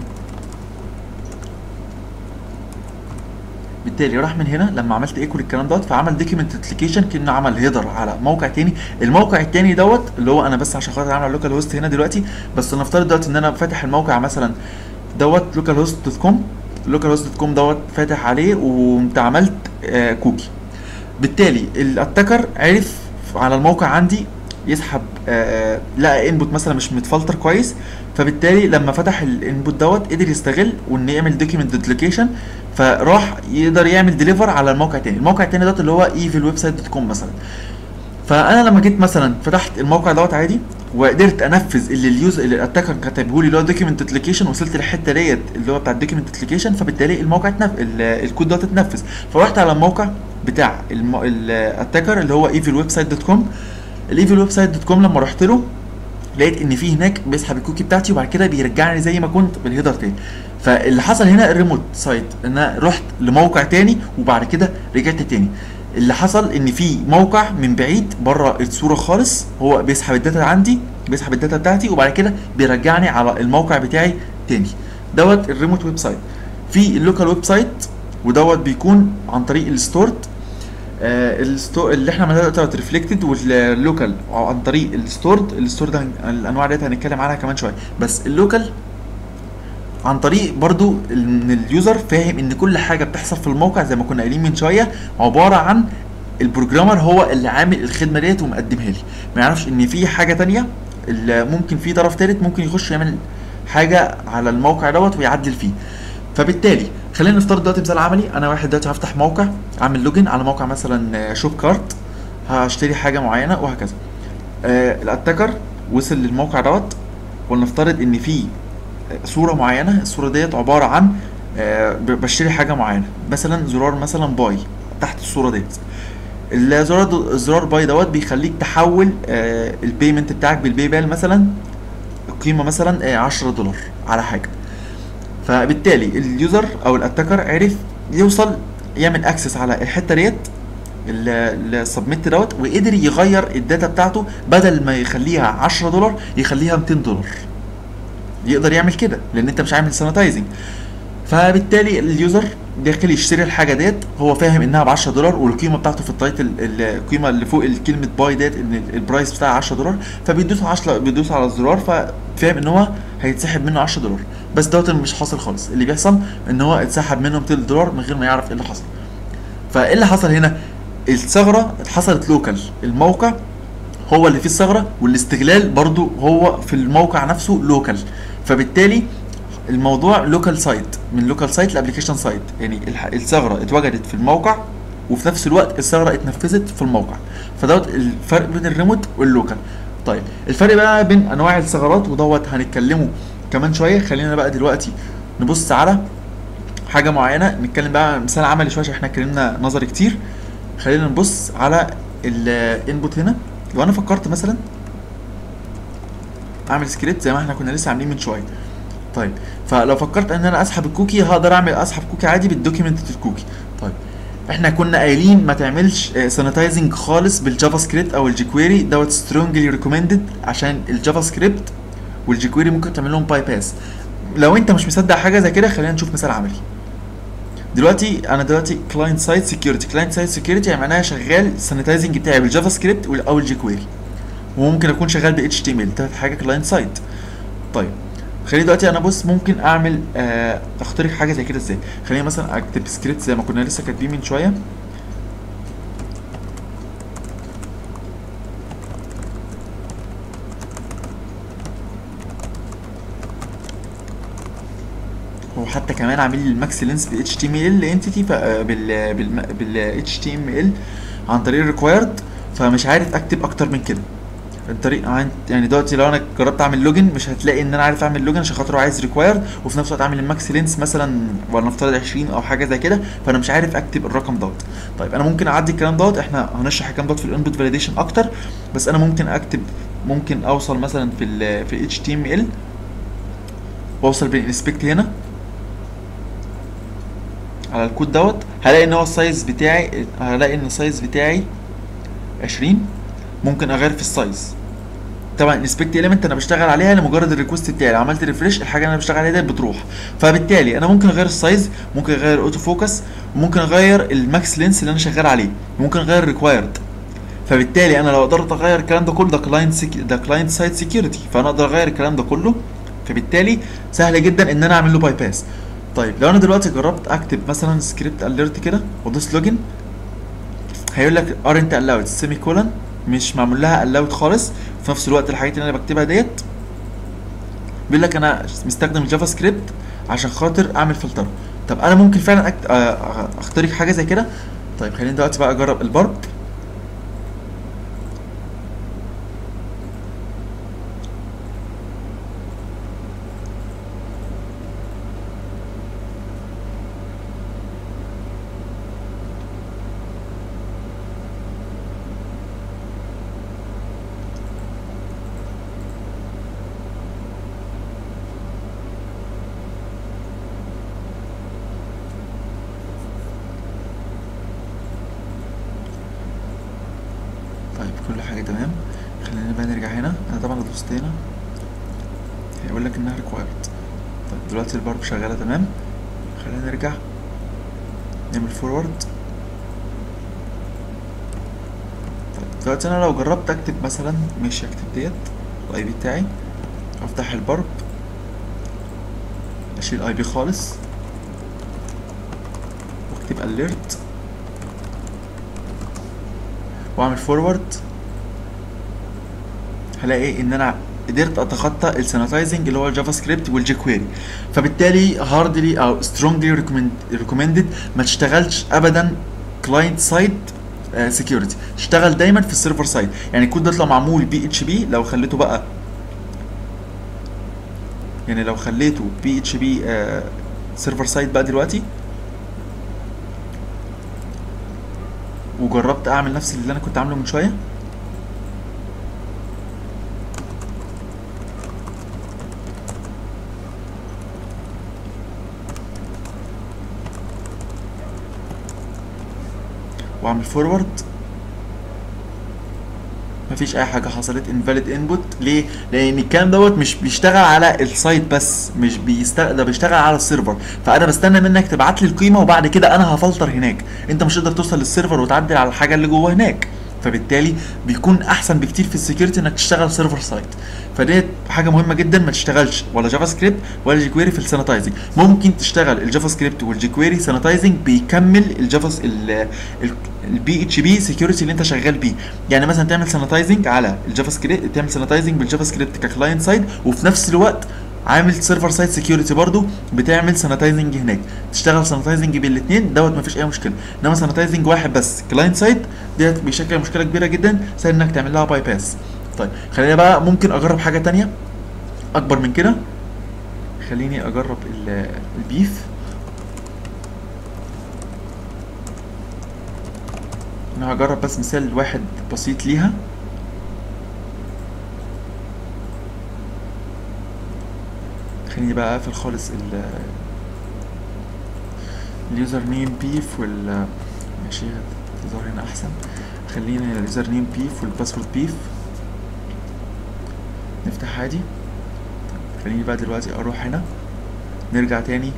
A: بالتالي راح من هنا لما عملت ايكو للكلام دوت فعمل دوكيمنت ابلكيشن كانه عمل هيدر على موقع تاني الموقع التاني دوت اللي هو انا بس عشان خاطر اعمل لوكال هوست هنا دلوقتي بس نفترض دلوقتي ان انا فاتح الموقع مثلا دوت لوكال هوست دوت كوم لوكال هوست دوت كوم دوت فاتح عليه وقمت عملت آه كوكي بالتالي الاتاكر عرف على الموقع عندي يسحب آه لقى انبوت مثلا مش متفلتر كويس فبالتالي لما فتح الانبوت دوت قدر يستغل وان يعمل دوكيمنت دوبليكيشن فراح يقدر يعمل ديليفر على الموقع التاني الموقع التاني دوت اللي هو ايفل ويب سايت دوت كوم مثلا فانا لما جيت مثلا فتحت الموقع دوت عادي وقدرت انفذ اللي اليوزر اللي الاتاكر كتبه لي اللي هو دوكيمنت ابلكيشن وصلت للحته ديت اللي هو بتاع الدوكيمنت ابلكيشن فبالتالي الموقع اتنف... ال- الكود دوت اتنفذ فرحت على الموقع بتاع الم... الاتاكر اللي هو ايفل ويب سايت دوت كوم الايفل ويب سايت دوت كوم لما رحت له لقيت ان في هناك بيسحب الكوكي بتاعتي وبعد كده بيرجعني زي ما كنت بالهيدر تاني فاللي حصل هنا الريموت سايت ان انا رحت لموقع تاني وبعد كده رجعت تاني اللي حصل ان في موقع من بعيد بره الصوره خالص هو بيسحب الداتا عندي بيسحب الداتا بتاعتي وبعد كده بيرجعني على الموقع بتاعي تاني دوت الريموت ويب سايت في اللوكال ويب سايت ودوت بيكون عن طريق الستورد آه الستو اللي احنا عملناها دلوقتي ريفلكتد واللوكال عن طريق الستورد الستورد هن- الانواع ديت هنتكلم عنها كمان شويه بس اللوكال عن طريق برضو ان اليوزر فاهم ان كل حاجه بتحصل في الموقع زي ما كنا قايلين من شويه عباره عن البروجرامر هو اللي عامل الخدمه ديت ومقدمها لي ما يعرفش ان في حاجه تانية اللي ممكن في طرف تالت ممكن يخش يعمل حاجه على الموقع دوت ويعدل فيه فبالتالي خلينا نفترض دلوقتي مثال عملي انا واحد دلوقتي هفتح موقع اعمل لوجن على موقع مثلا شوب كارت هشتري حاجه معينه وهكذا آه الاتاكر وصل للموقع دوت ولنفترض ان في صوره معينه الصوره ديت عباره عن آه ب- بشتري حاجه معينه مثلا زرار مثلا باي تحت الصوره ديت الزرار دو- الزرار باي دوت بيخليك تحول آه البيمنت بتاعك بالباي بال مثلا قيمه مثلا آه 10 دولار على حاجه فبالتالي اليوزر او الاتاكر عرف يوصل يعمل اكسس على الحته ديت السبميت دوت وقدر يغير الداتا بتاعته بدل ما يخليها 10 دولار يخليها 200 دولار يقدر يعمل كده لان انت مش عامل سانيتايزنج فبالتالي اليوزر داخل يشتري الحاجه ديت هو فاهم انها ب 10 دولار والقيمه بتاعته في التايتل القيمه اللي فوق كلمه باي ديت ان البرايس بتاعها 10 دولار فبيدوس 10 بيدوس على الزرار ففاهم ان هو هيتسحب منه 10 دولار بس دوت مش حاصل خالص اللي بيحصل ان هو اتسحب منه 200 دولار من غير ما يعرف ايه اللي حصل فايه اللي حصل هنا الثغره حصلت لوكال الموقع هو اللي فيه الثغره والاستغلال برضو هو في الموقع نفسه لوكال فبالتالي الموضوع لوكال سايت من لوكال سايت لابلكيشن سايت يعني الح- الثغره اتوجدت في الموقع وفي نفس الوقت الثغره اتنفذت في الموقع فدوت الفرق بين الريموت واللوكال طيب الفرق بقى بين انواع الثغرات ودوت هنتكلمه كمان شويه خلينا بقى دلوقتي نبص على حاجه معينه نتكلم بقى مثال عملي شويه عشان احنا اتكلمنا نظري كتير خلينا نبص على الانبوت هنا لو انا فكرت مثلا اعمل سكريبت زي ما احنا كنا لسه عاملين من شويه طيب فلو فكرت ان انا اسحب الكوكي هقدر اعمل اسحب كوكي عادي بالدوكيمنت الكوكي طيب احنا كنا قايلين ما تعملش سانيتايزنج خالص بالجافا سكريبت او الجيكويري دوت سترونجلي ريكومندد عشان الجافا سكريبت والجيكويري ممكن تعمل لهم باي باس لو انت مش مصدق حاجه زي كده خلينا نشوف مثال عملي دلوقتي انا دلوقتي كلاينت سايد سكيورتي كلاينت سايد سكيورتي يعني معناها شغال السانيتايزنج بتاعي بالجافا سكريبت وال- او الجيكويري وممكن اكون شغال ب اتش تي ام ال تالت حاجه كلاينت سايد طيب خليني دلوقتي انا بص ممكن اعمل آه اخترق حاجه زي كده ازاي خليني مثلا اكتب سكريبت زي ما كنا لسه كاتبين من شويه هو حتى كمان عامل لي الماكس لينس بال HTML انتيتي بال بال بال HTML عن طريق الريكوايرد فمش عارف اكتب اكتر من كده الطريق عن- يعني دلوقتي لو انا جربت اعمل لوجن مش هتلاقي ان انا عارف اعمل لوجن عشان خاطر هو عايز ريكوايرد وفي نفس الوقت عامل الماكس لينس مثلا ولنفترض 20 او حاجه زي كده فانا مش عارف اكتب الرقم دوت طيب انا ممكن اعدي الكلام دوت احنا هنشرح الكلام دوت في الانبوت فاليديشن اكتر بس انا ممكن اكتب ممكن اوصل مثلا في ال في ال HTML واوصل بالانسبكت هنا على الكود دوت هلاقي ان هو السايز بتاعي هلاقي ان السايز بتاعي 20 ممكن اغير في السايز طبعا انسبكت اليمنت انا بشتغل عليها لمجرد الريكوست بتاعي لو عملت ريفريش الحاجه اللي انا بشتغل عليها ديت بتروح فبالتالي انا ممكن اغير السايز ممكن اغير اوتو فوكس ممكن اغير الماكس لينس اللي انا شغال عليه ممكن اغير ريكوايرد فبالتالي انا لو قدرت اغير الكلام ده كله ده كلاينت سيك... ده كلاينت سايد سكيورتي فانا اقدر اغير الكلام ده كله فبالتالي سهل جدا ان انا اعمل له باي باس طيب لو انا دلوقتي جربت اكتب مثلا سكريبت اليرت كده وادوس لوجن هيقول لك ارنت الاود سيمي كولن مش معمول لها الاود خالص في نفس الوقت الحاجات اللي انا بكتبها ديت بيقول لك انا مستخدم الجافا سكريبت عشان خاطر اعمل فلتر طب انا ممكن فعلا أكت... آه، اخترق حاجه زي كده طيب خليني دلوقتي بقى اجرب البارب طيب كل حاجه تمام خلينا بقى نرجع هنا انا طبعا لو دوست هنا هيقول لك انها ريكوايرد طيب دلوقتي البارب شغاله تمام خلينا نرجع نعمل فورورد طيب دلوقتي انا لو جربت اكتب مثلا ماشي اكتب ديت الاي بي بتاعي افتح البارب اشيل الاي بي خالص واكتب اليرت واعمل فورورد هلاقي ان انا قدرت اتخطى السانيتايزنج اللي هو الجافا سكريبت والجيكويري فبالتالي هاردلي او سترونجلي ريكومندد ما تشتغلش ابدا كلاينت سايد سكيورتي اشتغل دايما في السيرفر سايد يعني الكود ده لو معمول بي اتش بي لو خليته بقى يعني لو خليته بي اتش بي سيرفر سايد بقى دلوقتي وجربت اعمل نفس اللي انا كنت عامله من شويه واعمل فورورد مفيش اي حاجه حصلت invalid input ليه لان الكلام دوت مش بيشتغل على السايت بس مش بيشتغل ده بيشتغل على السيرفر فانا بستنى منك تبعت لي القيمه وبعد كده انا هفلتر هناك انت مش هتقدر توصل للسيرفر وتعدل على الحاجه اللي جوه هناك فبالتالي بيكون احسن بكتير في السكيورتي انك تشتغل سيرفر سايت فديت حاجه مهمه جدا ما تشتغلش ولا جافا سكريبت ولا جيكويري في السانيتايزنج ممكن تشتغل الجافا سكريبت والجيكويري سانيتايزنج بيكمل الجافا البي اتش بي سكيورتي اللي انت شغال بيه يعني مثلا تعمل سانيتايزنج على الجافا سكريبت تعمل سانيتايزنج بالجافا سكريبت ككلاينت سايد وفي نفس الوقت عامل سيرفر سايد سكيورتي برضو بتعمل سانيتايزنج هناك تشتغل سانيتايزنج بالاثنين دوت مفيش اي مشكله انما سانيتايزنج واحد بس كلاينت سايد ديت بيشكل مشكله كبيره جدا سهل انك تعمل لها باي باس طيب خلينا بقى ممكن اجرب حاجه تانية اكبر من كده خليني اجرب البيف انا هجرب بس مثال واحد بسيط ليها خليني بقى اقفل خالص ال اليوزر نيم بيف وال ماشي هتظهر هنا احسن خلينا اليوزر نيم بيف والباسورد بيف نفتح عادي خليني بقى دلوقتي اروح هنا نرجع تاني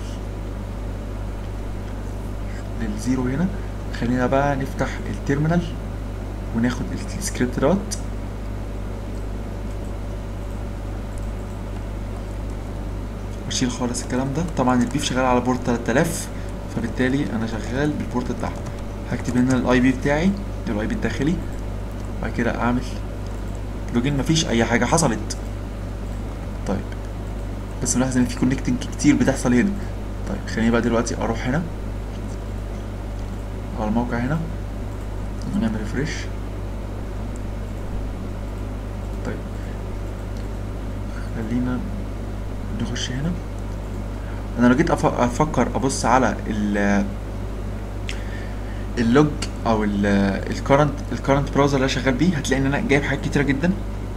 A: للزيرو هنا خلينا بقى نفتح التيرمينال وناخد السكريبت دوت واشيل خالص الكلام ده طبعا البيف شغال على بورت 3000 فبالتالي انا شغال بالبورت بتاعه هكتب هنا الاي بي بتاعي الاي بي الداخلي بعد كده اعمل لوجين مفيش اي حاجه حصلت طيب بس ملاحظ ان في كونكتنج كتير بتحصل هنا طيب خليني بقى دلوقتي اروح هنا على الموقع هنا ونعمل ريفريش طيب خلينا نخش هنا انا لو جيت افكر ابص على ال اللوج او الكرنت الكرنت براوزر اللي انا شغال بيه هتلاقي ان انا جايب حاجات كتيره جدا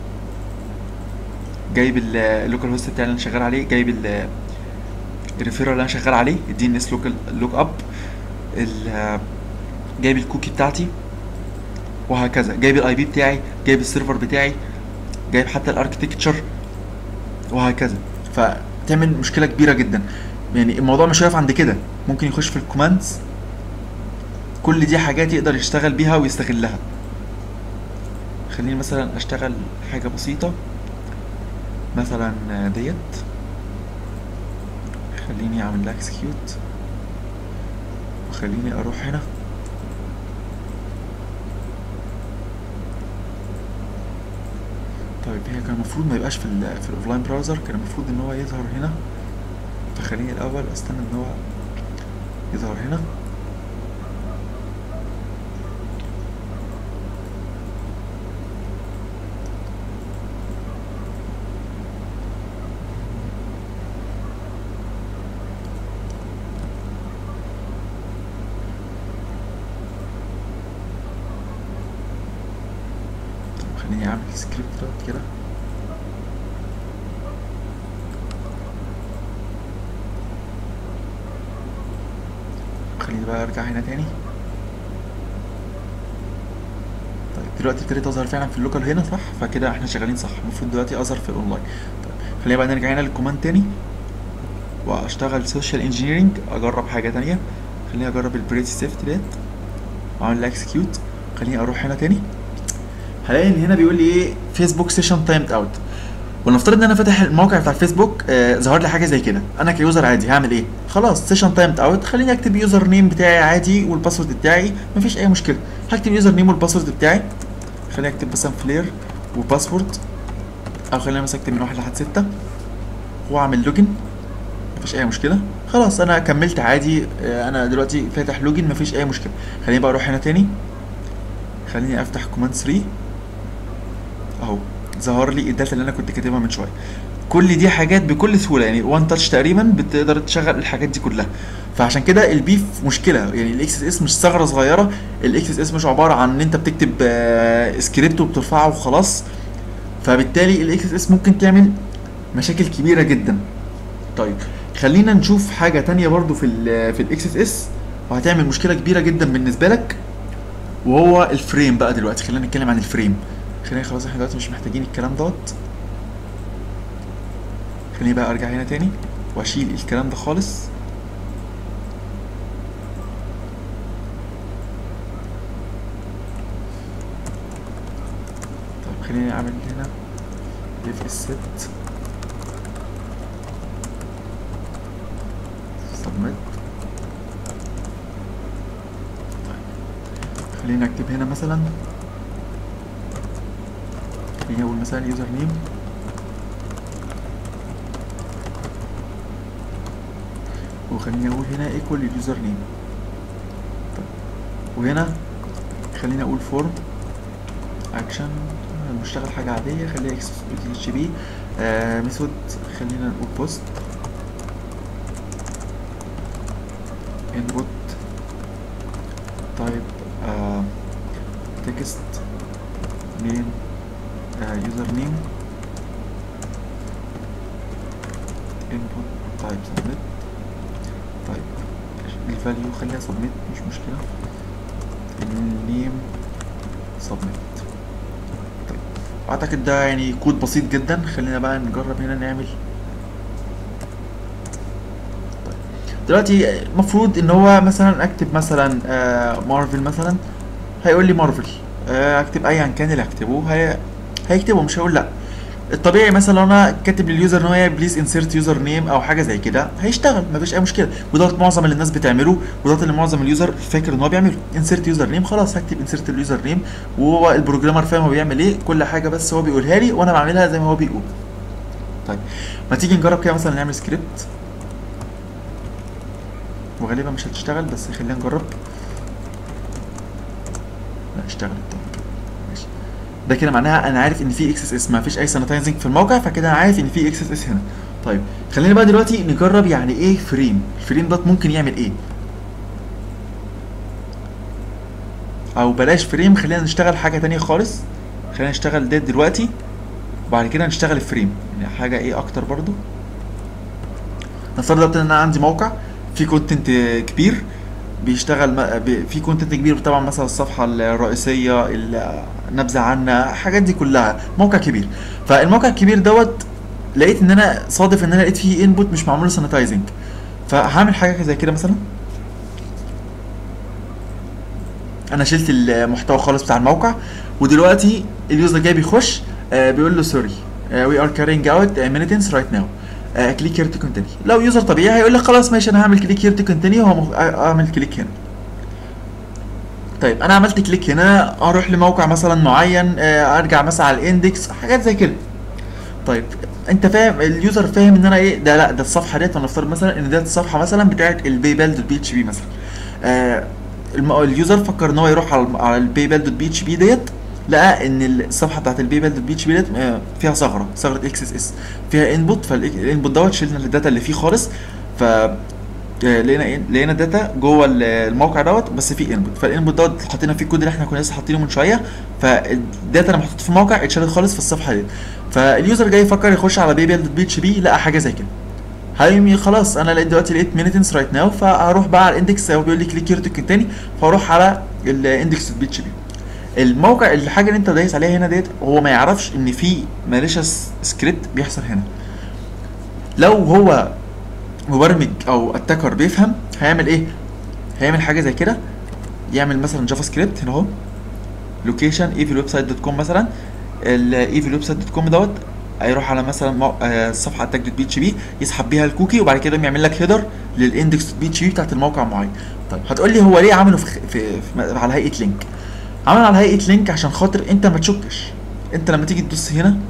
A: جايب اللوكال هوست بتاعي اللي انا شغال عليه جايب الريفيرال اللي انا شغال عليه الدي ان اس لوكال لوك اب جايب الكوكي بتاعتي وهكذا جايب الاي بي بتاعي جايب السيرفر بتاعي جايب حتى الاركتكتشر وهكذا فتعمل مشكله كبيره جدا يعني الموضوع مش واقف عند كده ممكن يخش في الكوماندز كل دي حاجات يقدر يشتغل بيها ويستغلها خليني مثلا اشتغل حاجه بسيطه مثلا ديت خليني اعمل لها اكسكيوت وخليني اروح هنا طيب هي كان المفروض ما يبقاش في ال في الاوفلاين براوزر كان المفروض ان هو يظهر هنا فخليني الاول استنى ان هو يظهر هنا خليني اعمل سكريبت دوت كده خليني بقى ارجع هنا تاني طيب دلوقتي ابتديت اظهر فعلا في اللوكال هنا صح فكده احنا شغالين صح المفروض دلوقتي اظهر في الاونلاين طيب خلينا بقى نرجع هنا للكوماند تاني واشتغل سوشيال انجينيرنج اجرب حاجه تانية خليني اجرب البريتي سيفت ديت واعمل لها اكسكيوت خليني اروح هنا تاني هلاقي ان هنا بيقول لي ايه فيسبوك سيشن تايمد اوت ونفترض ان انا فاتح الموقع بتاع الفيسبوك آه ظهر لي حاجه زي كده انا كيوزر عادي هعمل ايه خلاص سيشن تايمد اوت خليني اكتب يوزر نيم بتاعي عادي والباسورد بتاعي مفيش اي مشكله هكتب يوزر نيم والباسورد بتاعي خليني اكتب مثلا فلير وباسورد او خلينا مثلا اكتب من واحد لحد ستة واعمل لوجن مفيش اي مشكله خلاص انا كملت عادي آه، انا دلوقتي فاتح لوجن مفيش اي مشكله خليني بقى اروح هنا تاني خليني افتح كوماند 3 اهو ظهر لي الداتا اللي انا كنت كاتبها من شويه كل دي حاجات بكل سهوله يعني وان تاتش تقريبا بتقدر تشغل الحاجات دي كلها فعشان كده البيف مشكله يعني الاكس اس اس مش ثغره صغيره الاكس اس اس مش عباره عن ان انت بتكتب آه، سكريبت وبترفعه وخلاص فبالتالي الاكس اس اس ممكن تعمل مشاكل كبيره جدا طيب خلينا نشوف حاجه تانية برضو في ال في الاكس اس اس وهتعمل مشكله كبيره جدا بالنسبه لك وهو الفريم بقى دلوقتي خلينا نتكلم عن الفريم خلينا خلاص احنا دلوقتي مش محتاجين الكلام دوت خليني بقى ارجع هنا تاني واشيل الكلام ده خالص طيب خليني اعمل هنا اف اس ست سبميت طيب خليني اكتب هنا مثلا خليني اقول مثلا يوزر نيم وخليني اقول هنا ايكوال اليوزر نيم وهنا خليني اقول فورم اكشن بشتغل حاجه عاديه خليها اكس اتش بي ميثود خلينا نقول بوست انبوت طيب تكست نيم يوزر نيم انبوت طيب سبميت طيب الفاليو خليها سبميت مش مشكلة النيم سبميت طيب اعتقد ده يعني كود بسيط جدا خلينا بقى نجرب هنا نعمل طيب دلوقتي المفروض ان هو مثلا اكتب مثلا آه مارفل مثلا هيقول لي مارفل آه اكتب ايا كان اللي هكتبه هي هيكتبه مش هيقول لا الطبيعي مثلا لو انا كاتب لليوزر ان هو بليز انسيرت يوزر نيم او حاجه زي كده هيشتغل مفيش اي مشكله وده معظم اللي الناس بتعمله وده اللي معظم اليوزر فاكر ان هو بيعمله انسيرت يوزر نيم خلاص هكتب انسيرت اليوزر نيم وهو البروجرامر فاهم هو بيعمل ايه كل حاجه بس هو بيقولها لي وانا بعملها زي ما هو بيقول طيب ما تيجي نجرب كده مثلا نعمل سكريبت وغالبا مش هتشتغل بس خلينا نجرب لا اشتغلت ماشي ده كده معناها انا عارف ان في اكس اس اس ما فيش اي سانيتايزنج في الموقع فكده انا عارف ان في اكس اس اس هنا طيب خلينا بقى دلوقتي نجرب يعني ايه فريم الفريم ده ممكن يعمل ايه او بلاش فريم خلينا نشتغل حاجه تانية خالص خلينا نشتغل ديت دلوقتي وبعد كده نشتغل الفريم يعني حاجه ايه اكتر برضو نفترض ان انا عندي موقع فيه كونتنت كبير بيشتغل م- ب- في كونتنت كبير طبعا مثلا الصفحه الرئيسيه النبذه عنها الحاجات دي كلها موقع كبير فالموقع الكبير دوت لقيت ان انا صادف ان انا لقيت فيه انبوت مش معمول له سانيتايزنج فهعمل حاجه زي كده مثلا انا شلت المحتوى خالص بتاع الموقع ودلوقتي اليوزر جاي بيخش آه بيقول له سوري وي ار كارينج اوت مينيتنس رايت ناو كليك هير تو كونتينيو لو يوزر طبيعي هيقول لك خلاص ماشي انا هعمل كليك هير تو كونتينيو اعمل كليك هنا طيب انا عملت كليك هنا اروح لموقع مثلا معين آه، ارجع مثلا على الاندكس حاجات زي كده طيب انت فاهم اليوزر فاهم ان انا ايه ده لا ده الصفحه ديت ونفترض مثلا ان ديت الصفحه مثلا بتاعت الباي بال دوت بي اتش بي مثلا آه الم- اليوزر فكر ان هو يروح على على الباي بال دوت بي اتش بي ديت لقى ان الصفحه بتاعت الباي بال دوت بي اتش بي ديت آه، فيها ثغره ثغره اكس اس اس فيها انبوت فالانبوت دوت شلنا الداتا اللي فيه خالص ف آه، لقينا ايه لقينا داتا جوه ال- الموقع دوت بس فيه انبوت فالانبوت دوت حطينا فيه الكود اللي احنا كنا لسه حاطينه من شويه فالداتا اللي محطوطه في الموقع اتشالت خالص في الصفحه دي فاليوزر جاي يفكر يخش على بيبل دوت بي اتش بي لقى حاجه زي كده هيقوم خلاص انا لقيت دلوقتي لقيت مينيتنس رايت ناو فهروح بقى على الاندكس هو بيقول لي كليك هير تو تاني فاروح على الاندكس دوت بي اتش بي الموقع الحاجه اللي انت دايس عليها هنا ديت هو ما يعرفش ان في ماليشيس سكريبت بيحصل هنا لو هو مبرمج او اتاكر بيفهم هيعمل ايه هيعمل حاجه زي كده يعمل مثلا جافا سكريبت هنا اهو لوكيشن ايفل ويب سايت دوت كوم مثلا الايفل ويب سايت دوت كوم دوت هيروح على مثلا مو... آه، الصفحه اتاك دوت بي اتش بي يسحب بيها الكوكي وبعد كده يقوم يعمل لك هيدر للاندكس دوت بي اتش بي بتاعت الموقع معين طيب هتقول لي هو ليه عمله في, في, في على هيئه لينك عمل على هيئه لينك عشان خاطر انت ما تشكش انت لما تيجي تدوس هنا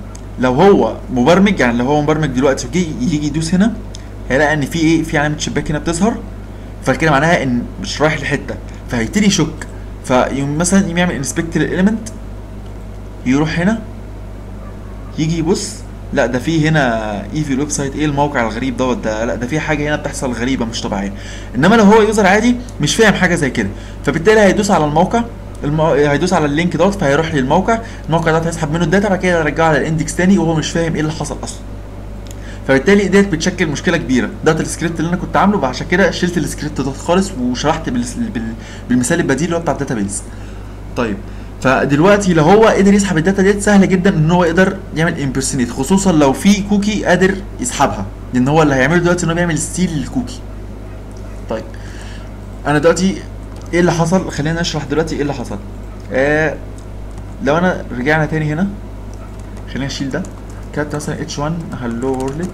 A: لو هو مبرمج يعني لو هو مبرمج دلوقتي ويجي يجي يدوس هنا هيلاقي ان في ايه في علامه شباك هنا بتظهر فكده معناها ان مش رايح لحته فهيبتدي يشك فيقوم مثلا يقوم يعمل انسبكت للاليمنت يروح هنا يجي يبص لا ده في هنا ايفي الويب سايت ايه الموقع الغريب دوت ده لا ده في حاجه هنا بتحصل غريبه مش طبيعيه انما لو هو يوزر عادي مش فاهم حاجه زي كده فبالتالي هيدوس على الموقع المو... هيدوس على اللينك دوت فهيروح للموقع الموقع دوت هيسحب منه الداتا بعد كده يرجعه على الاندكس تاني وهو مش فاهم ايه اللي حصل اصلا فبالتالي ديت بتشكل مشكله كبيره ده السكريبت اللي انا كنت عامله فعشان كده شلت السكريبت دوت خالص وشرحت بال... بال... بالمثال البديل اللي هو بتاع الداتابيز طيب فدلوقتي لو هو قدر يسحب الداتا ديت سهل جدا ان هو يقدر يعمل امبرسونيت خصوصا لو في كوكي قادر يسحبها لان هو اللي هيعمله دلوقتي ان هو بيعمل ستيل للكوكي طيب انا دلوقتي ايه اللي حصل خلينا نشرح دلوقتي ايه اللي حصل آه لو انا رجعنا تاني هنا خلينا نشيل ده كتبت مثلا اتش1 هلو وورلد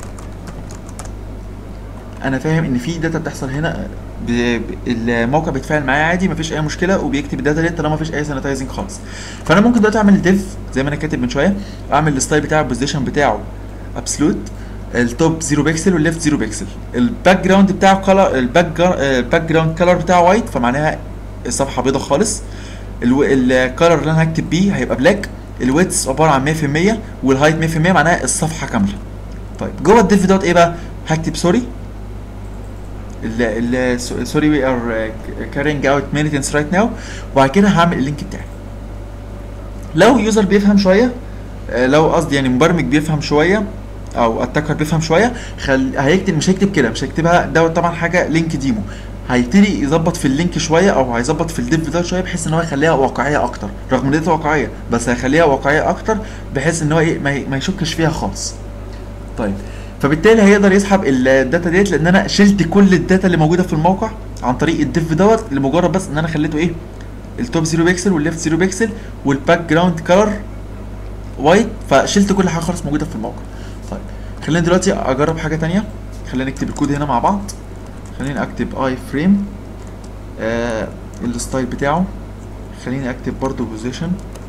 A: انا فاهم ان في داتا بتحصل هنا ب... ب- الموقع بيتفاعل معايا عادي مفيش اي مشكله وبيكتب الداتا ديت طالما مفيش اي سانيتايزنج خالص فانا ممكن دلوقتي اعمل ديف زي ما انا كاتب من شويه اعمل الستايل بتاع البوزيشن بتاعه ابسولوت التوب 0 بكسل والليفت 0 بكسل الباك جراوند بتاعه كلر الباك الباك جراوند كلر بتاعه وايت فمعناها الصفحه بيضه خالص الكلر اللي انا هكتب بيه هيبقى بلاك الويتس عباره عن 100% والهايت 100% معناها الصفحه كامله طيب جوه الديف دوت ايه بقى هكتب سوري ال ال سوري وي ار كارينج اوت مينيتنس رايت ناو وبعد كده هعمل اللينك بتاعي لو يوزر بيفهم شويه آه، لو قصدي يعني مبرمج بيفهم شويه او اتاكر بيفهم شويه خل... هيكتب مش هيكتب كده مش هيكتبها دوت طبعا حاجه لينك ديمو هيبتدي يظبط في اللينك شويه او هيظبط في الديف ده شويه بحيث ان هو يخليها واقعيه اكتر رغم ان دي واقعيه بس هيخليها واقعيه اكتر بحيث ان هو ايه ما, ي... ما يشكش فيها خالص طيب فبالتالي هيقدر يسحب الداتا ديت لان انا شلت كل الداتا اللي موجوده في الموقع عن طريق الديف دوت لمجرد بس ان انا خليته ايه التوب 0 بيكسل والليفت 0 بيكسل والباك جراوند كلر وايت فشلت كل حاجه خالص موجوده في الموقع طيب خلينا دلوقتي اجرب حاجه تانية خلينا نكتب الكود هنا مع بعض خليني اكتب اي فريم آه الستايل بتاعه خليني اكتب برضو بوزيشن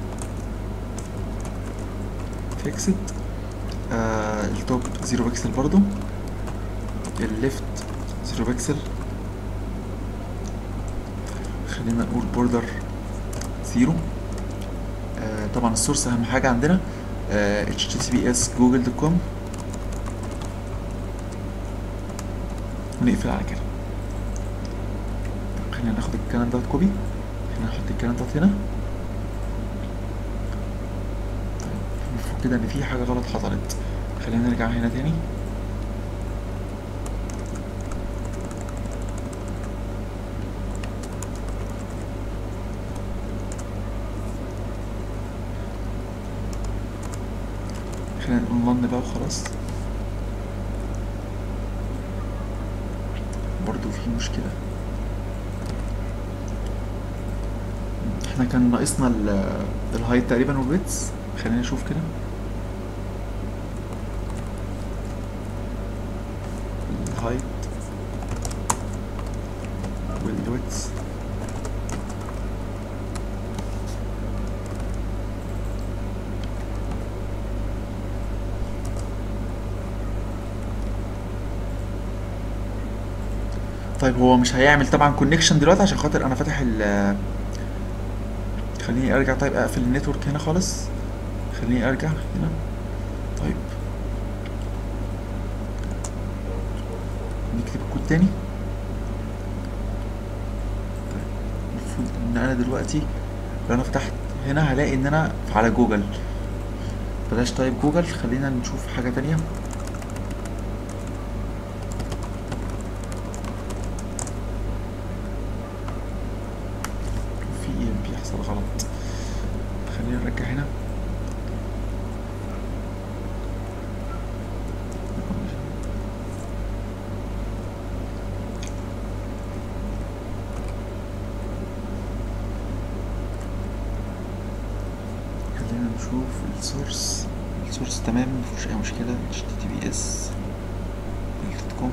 A: فيكسد آه التوب 0 بكسل برضو الليفت 0 بكسل خلينا نقول بوردر 0 آه طبعا السورس اهم حاجه عندنا آه https google.com ونقفل على كده طب خلينا ناخد الكلام دوت كوبي خلينا نحط الكلام دوت هنا طيب المفروض كده ان في حاجه غلط حصلت خلينا نرجع هنا تاني خلينا نقول نن بقى وخلاص برضو في مشكلة احنا كان ناقصنا ال- الهايت تقريبا والويتس خلينا نشوف كده الهايت والويتس طيب هو مش هيعمل طبعا كونكشن دلوقتي عشان خاطر انا فاتح ال خليني ارجع طيب اقفل النتورك هنا خالص خليني ارجع هنا طيب نكتب الكود تاني طيب المفروض ان انا دلوقتي لو انا فتحت هنا هلاقي ان انا على جوجل بلاش طيب جوجل خلينا نشوف حاجة تانية في ايه بيحصل غلط خلينا نرجع هنا خلينا نشوف السورس السورس تمام مفيهوش اي مشكلة https كوم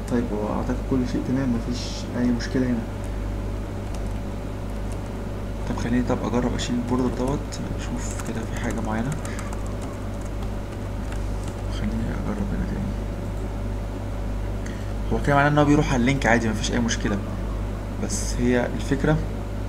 A: طيب هو اعتقد كل شيء تمام مفيش اي مشكله هنا طب خليني طب اجرب اشيل البوردر دوت اشوف كده في حاجه معينه خليني اجرب هنا تاني هو كده معناه ان هو بيروح على اللينك عادي مفيش اي مشكله بس هي الفكره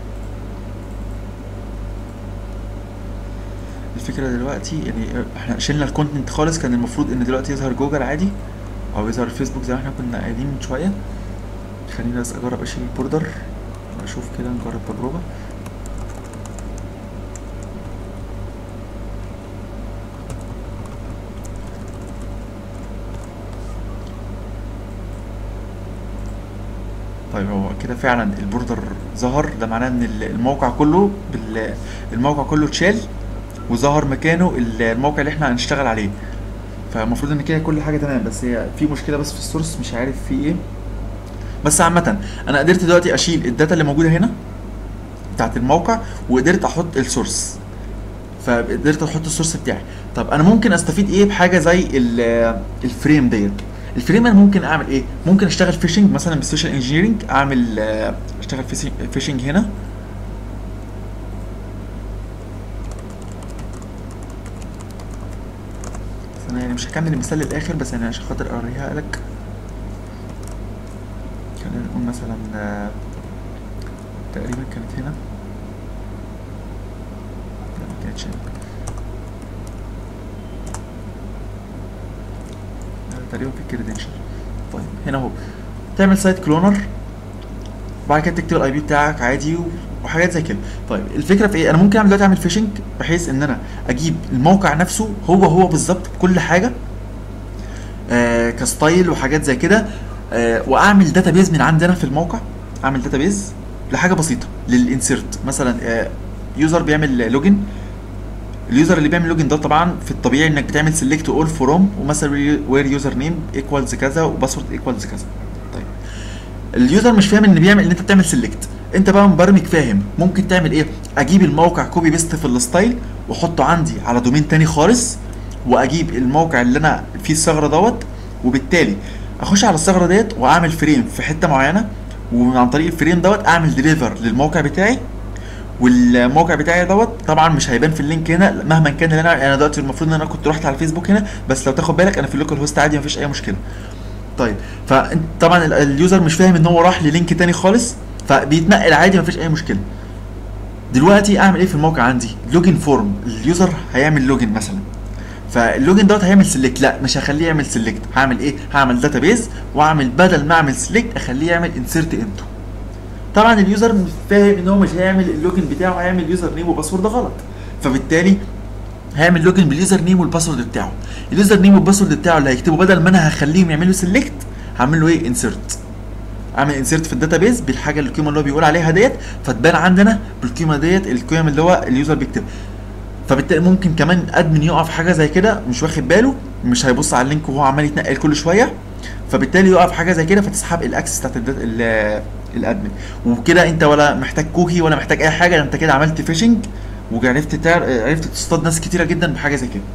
A: الفكره دلوقتي يعني احنا شلنا الكونتنت خالص كان المفروض ان دلوقتي يظهر جوجل عادي او يظهر فيسبوك زي ما احنا كنا قايلين من شويه خليني بس اجرب اشيل البوردر اشوف كده نجرب تجربه طيب هو كده فعلا البوردر ظهر ده معناه ان الموقع كله بال... الموقع كله اتشال وظهر مكانه الموقع اللي احنا هنشتغل عليه فالمفروض ان كده كل حاجه تمام بس هي في مشكله بس في السورس مش عارف في ايه بس عامه انا قدرت دلوقتي اشيل الداتا اللي موجوده هنا بتاعت الموقع وقدرت احط السورس فقدرت احط السورس بتاعي طب انا ممكن استفيد ايه بحاجه زي الفريم ديت الفريم انا ممكن اعمل ايه ممكن اشتغل فيشنج مثلا بالسوشيال انجينيرنج اعمل اشتغل فيشنج هنا انا يعني مش هكمل المثال للاخر بس يعني عشان خاطر اوريها لك خلينا نقول مثلا تقريبا كانت هنا لا ما كانتش هنا تقريبا في الكريدنشال طيب هنا اهو تعمل سايت كلونر وبعد كده تكتب الاي بي بتاعك عادي وحاجات زي كده طيب الفكره في ايه انا ممكن اعمل دلوقتي اعمل فيشنج بحيث ان انا اجيب الموقع نفسه هو هو بالظبط بكل حاجه آه كستايل وحاجات زي كده آه واعمل داتابيز من عندنا في الموقع اعمل داتابيز لحاجه بسيطه للانسيرت مثلا آه يوزر بيعمل لوجن اليوزر اللي بيعمل لوجن ده طبعا في الطبيعي انك بتعمل سيلكت اول فروم ومثلا وير يوزر نيم ايكوالز كذا وباسورد ايكوالز كذا طيب اليوزر مش فاهم ان بيعمل ان انت بتعمل سيلكت انت بقى مبرمج فاهم ممكن تعمل ايه اجيب الموقع كوبي بيست في الستايل واحطه عندي على دومين تاني خالص واجيب الموقع اللي انا فيه الثغره دوت وبالتالي اخش على الثغره ديت واعمل فريم في حته معينه وعن طريق الفريم دوت اعمل ديليفر للموقع بتاعي والموقع بتاعي دوت طبعا مش هيبان في اللينك هنا مهما كان اللي انا انا دلوقتي المفروض ان انا كنت رحت على الفيسبوك هنا بس لو تاخد بالك انا في اللوكال هوست عادي مفيش اي مشكله طيب فانت طبعا اليوزر مش فاهم ان هو راح للينك تاني خالص فبيتنقل عادي مفيش اي مشكله دلوقتي اعمل ايه في الموقع عندي لوجن فورم اليوزر هيعمل لوجن مثلا فاللوجن دوت هيعمل سيلكت لا مش هخليه يعمل سيلكت هعمل ايه هعمل داتابيز واعمل بدل ما اعمل سيلكت اخليه يعمل انسيرت انتو طبعا اليوزر مش فاهم ان هو مش هيعمل اللوجن بتاعه هيعمل يوزر نيم وباسورد غلط فبالتالي هيعمل لوجن باليوزر نيم والباسورد بتاعه اليوزر نيم والباسورد بتاعه اللي هيكتبه بدل ما انا هخليهم يعملوا سيلكت هعمل له ايه انسيرت اعمل انسيرت في الداتابيز بالحاجه القيمه اللي هو بيقول عليها ديت فتبان عندنا بالقيمه ديت القيم اللي هو اليوزر بيكتبها فبالتالي ممكن كمان ادمن يقع في حاجه زي كده مش واخد باله مش هيبص على اللينك وهو عمال يتنقل كل شويه فبالتالي يقع في حاجه زي كده فتسحب الاكسس بتاعت الادمن وكده انت ولا محتاج كوكي ولا محتاج اي حاجه انت كده عملت فيشنج وعرفت تعر... عرفت تصطاد ناس كتيره جدا بحاجه زي كده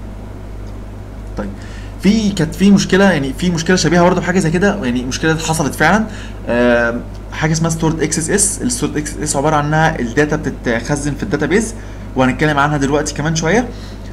A: طيب في كانت في مشكله يعني في مشكله شبيهه برضه بحاجه زي كده يعني مشكله حصلت فعلا آه حاجه اسمها ستورد اكس اس اس الستورد اكس اس عباره عن انها الداتا بتتخزن في الداتابيز وهنتكلم عنها دلوقتي كمان شويه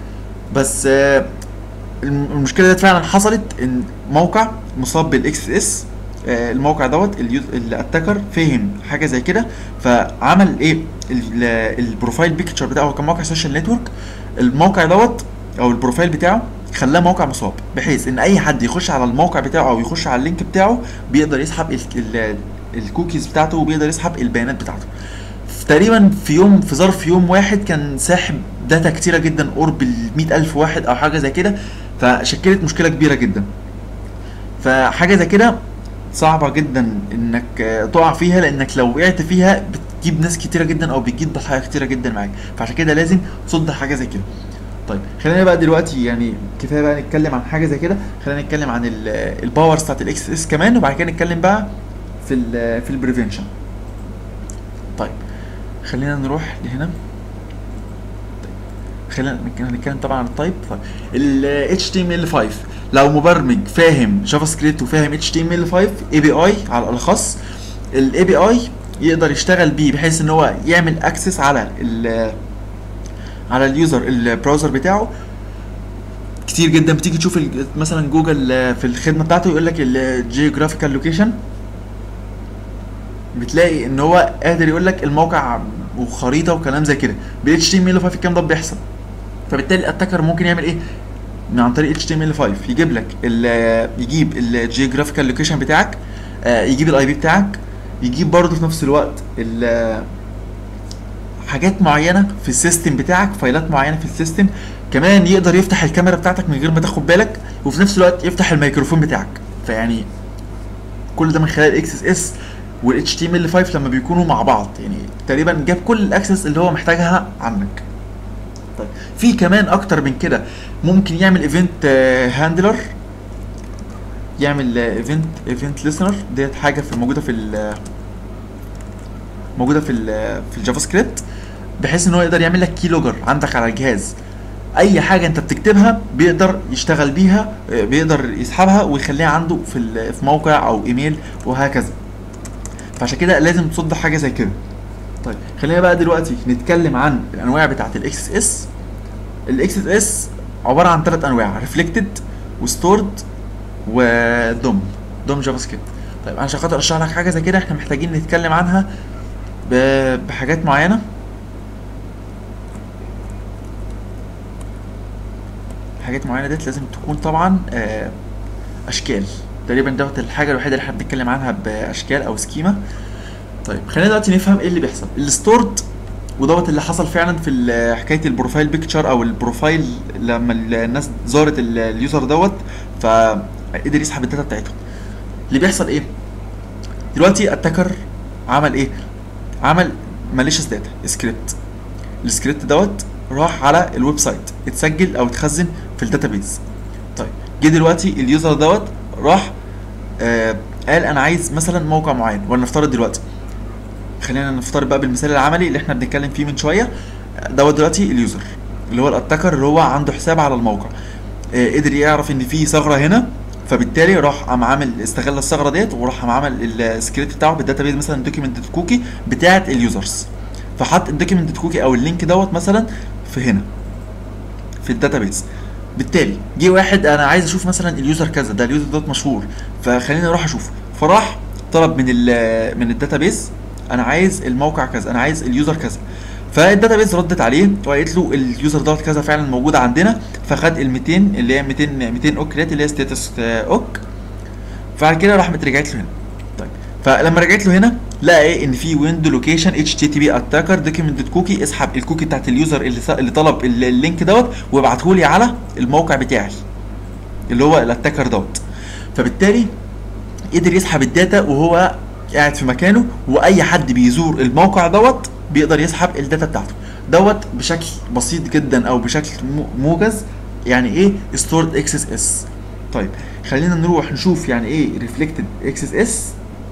A: بس آه المشكله ديت فعلا حصلت ان موقع مصاب بالاكس اس اس الموقع دوت الاتاكر فهم حاجه زي كده فعمل ايه البروفايل بيكتشر بتاعه هو كان موقع سوشيال نتورك الموقع دوت او البروفايل بتاعه خلاه موقع مصاب بحيث ان اي حد يخش على الموقع بتاعه او يخش على اللينك بتاعه بيقدر يسحب الكوكيز بتاعته وبيقدر يسحب البيانات بتاعته تقريبا في يوم في ظرف يوم واحد كان ساحب داتا كتيره جدا قرب ال ألف واحد او حاجه زي كده فشكلت مشكله كبيره جدا فحاجه زي كده صعبه جدا انك تقع فيها لانك لو وقعت فيها بتجيب ناس كتيره جدا او بتجيب ضحايا كتيره جدا معاك فعشان كده لازم تصد حاجه زي كده طيب خلينا بقى دلوقتي يعني كفايه بقى نتكلم عن حاجه زي كده خلينا نتكلم عن الباورز بتاعت الاكس اس كمان وبعد كده نتكلم بقى في ال في البريفنشن طيب خلينا نروح لهنا طيب خلينا هنتكلم طبعا عن التايب طيب ال HTML5 لو مبرمج فاهم جافا سكريبت وفاهم اتش تي ام ال 5 اي بي اي على الاخص الاي بي اي يقدر يشتغل بيه بحيث ان هو يعمل اكسس على ال على اليوزر البراوزر بتاعه كتير جدا بتيجي تشوف ال- مثلا جوجل آه، في الخدمه بتاعته يقول لك الجيوغرافيكال لوكيشن بتلاقي ان هو قادر يقول لك الموقع وخريطه وكلام زي كده ب HTML5 الكلام ده بيحصل فبالتالي الاتاكر ممكن يعمل ايه من عن طريق HTML5 يجيب لك ال- يجيب الجيوغرافيكال لوكيشن بتاعك آه، يجيب الاي بي بتاعك يجيب برضه في نفس الوقت ال- حاجات معينه في السيستم بتاعك فايلات معينه في السيستم كمان يقدر يفتح الكاميرا بتاعتك من غير ما تاخد بالك وفي نفس الوقت يفتح الميكروفون بتاعك فيعني كل ده من خلال اكس اس اس والاتش تي ام ال 5 لما بيكونوا مع بعض يعني تقريبا جاب كل الاكسس اللي هو محتاجها عنك طيب في كمان اكتر من كده ممكن يعمل ايفنت هاندلر يعمل ايفنت ايفنت ليسنر ديت حاجه في موجوده في ال موجوده في ال في الجافا سكريبت بحيث ان هو يقدر يعمل لك كي لوجر عندك على الجهاز اي حاجه انت بتكتبها بيقدر يشتغل بيها آه، بيقدر يسحبها ويخليها عنده في ال- في موقع او ايميل وهكذا فعشان كده لازم تصد حاجه زي كده طيب خلينا بقى دلوقتي نتكلم عن الانواع بتاعه الاكس اس اس الاكس اس اس عباره عن ثلاث انواع ريفلكتد وستورد ودوم دوم جافا سكريبت طيب عشان خاطر اشرح لك حاجه زي كده احنا محتاجين نتكلم عنها ب- بحاجات معينه حاجات معينه ديت لازم تكون طبعا آه، اشكال تقريبا دوت الحاجه الوحيده اللي احنا بنتكلم عنها باشكال او سكيما طيب خلينا دلوقتي نفهم ايه اللي بيحصل الستورد ودوت اللي حصل فعلا في ال- حكايه البروفايل بيكتشر او البروفايل لما ال- الناس زارت ال- اليوزر دوت فقدر يسحب الداتا بتاعتهم اللي بيحصل ايه دلوقتي اتاكر عمل ايه عمل ماليشيس داتا سكريبت السكريبت دوت راح على الويب سايت اتسجل او اتخزن في الداتابيز طيب جه دلوقتي اليوزر دوت راح آه قال انا عايز مثلا موقع معين ولنفترض دلوقتي خلينا نفترض بقى بالمثال العملي اللي احنا بنتكلم فيه من شويه دوت دلوقتي اليوزر اللي هو الاتاكر اللي هو عنده حساب على الموقع آه قدر يعرف ان في ثغره هنا فبالتالي راح قام عامل استغل الثغره ديت وراح قام عمل السكريبت بتاعه بالداتابيز مثلا دوكيمنتد كوكي بتاعه اليوزرز فحط الدوكيمنتد كوكي او اللينك دوت مثلا في هنا في الداتابيز بالتالي جه واحد انا عايز اشوف مثلا اليوزر كذا ده اليوزر دوت مشهور فخليني اروح اشوفه فراح طلب من ال من الداتابيز انا عايز الموقع كذا انا عايز اليوزر كذا فالداتابيز ردت عليه وقالت له اليوزر دوت كذا فعلا موجود عندنا فخد ال 200 اللي هي 200 200 اوك ديت اللي هي ستاتس اوك فبعد كده راحت رجعت له هنا طيب فلما رجعت له هنا لقى ايه ان في ويندو لوكيشن اتش تي تي بي اتاكر دوكيمنتد كوكي اسحب الكوكي بتاعت اليوزر اللي س- اللي طلب ال- اللينك دوت وابعته لي على الموقع بتاعي اللي هو الاتاكر دوت فبالتالي قدر يسحب الداتا وهو قاعد في مكانه واي حد بيزور الموقع دوت بيقدر يسحب الداتا بتاعته دوت بشكل بسيط جدا او بشكل مو- موجز يعني ايه stored اكسس اس طيب خلينا نروح نشوف يعني ايه reflected اكسس اس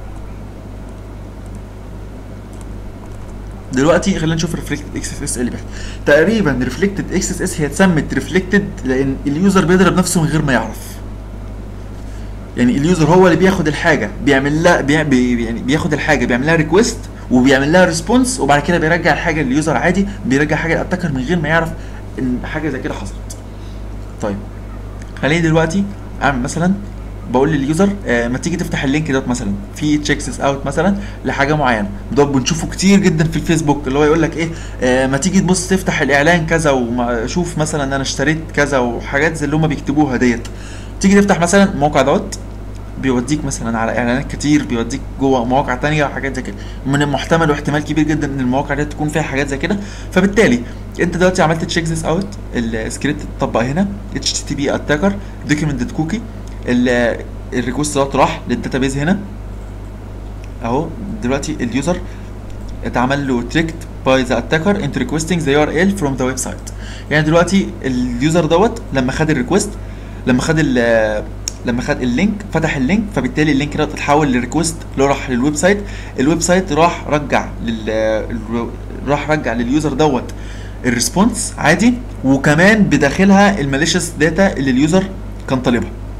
A: دلوقتي خلينا نشوف ريفلكتد اكس اس اللي بيحصل تقريبا ريفلكتد اكس اس هي اتسمت ريفلكتد لان اليوزر بيضرب نفسه من غير ما يعرف يعني اليوزر هو اللي بياخد الحاجه بيعمل لها بي بي يعني بياخد الحاجه بيعمل لها ريكويست وبيعمل لها ريسبونس وبعد كده بيرجع الحاجه لليوزر عادي بيرجع حاجه للاتاكر من غير ما يعرف ان حاجه زي كده حصلت طيب خليني دلوقتي اعمل مثلا بقول لليوزر آه ما تيجي تفتح اللينك دوت مثلا في تشيكس اوت مثلا لحاجه معينه ده بنشوفه كتير جدا في الفيسبوك اللي هو يقول لك ايه آه ما تيجي تبص تفتح الاعلان كذا وشوف مثلا انا اشتريت كذا وحاجات زي اللي هم بيكتبوها ديت تيجي تفتح مثلا الموقع دوت بيوديك مثلا على اعلانات كتير بيوديك جوه مواقع تانية وحاجات زي كده من المحتمل واحتمال كبير جدا ان المواقع دي تكون فيها حاجات زي كده فبالتالي انت دلوقتي عملت تشيك ذس اوت السكريبت اتطبق هنا اتش تي بي اتاكر دوكيومنتد كوكي الريكوست دوت راح للداتابيز هنا اهو دلوقتي اليوزر اتعمل له تريكت باي ذا اتاكر انت ريكويستنج ذا يو ار ال فروم ذا ويب سايت يعني دلوقتي اليوزر دوت لما خد الريكوست لما خد ال لما خد اللينك فتح اللينك فبالتالي اللينك ده اتحول لريكوست اللي هو راح للويب سايت الويب سايت راح رجع لل راح رجع لليوزر دوت الريسبونس عادي وكمان بداخلها الماليشيس داتا اللي اليوزر كان طالبها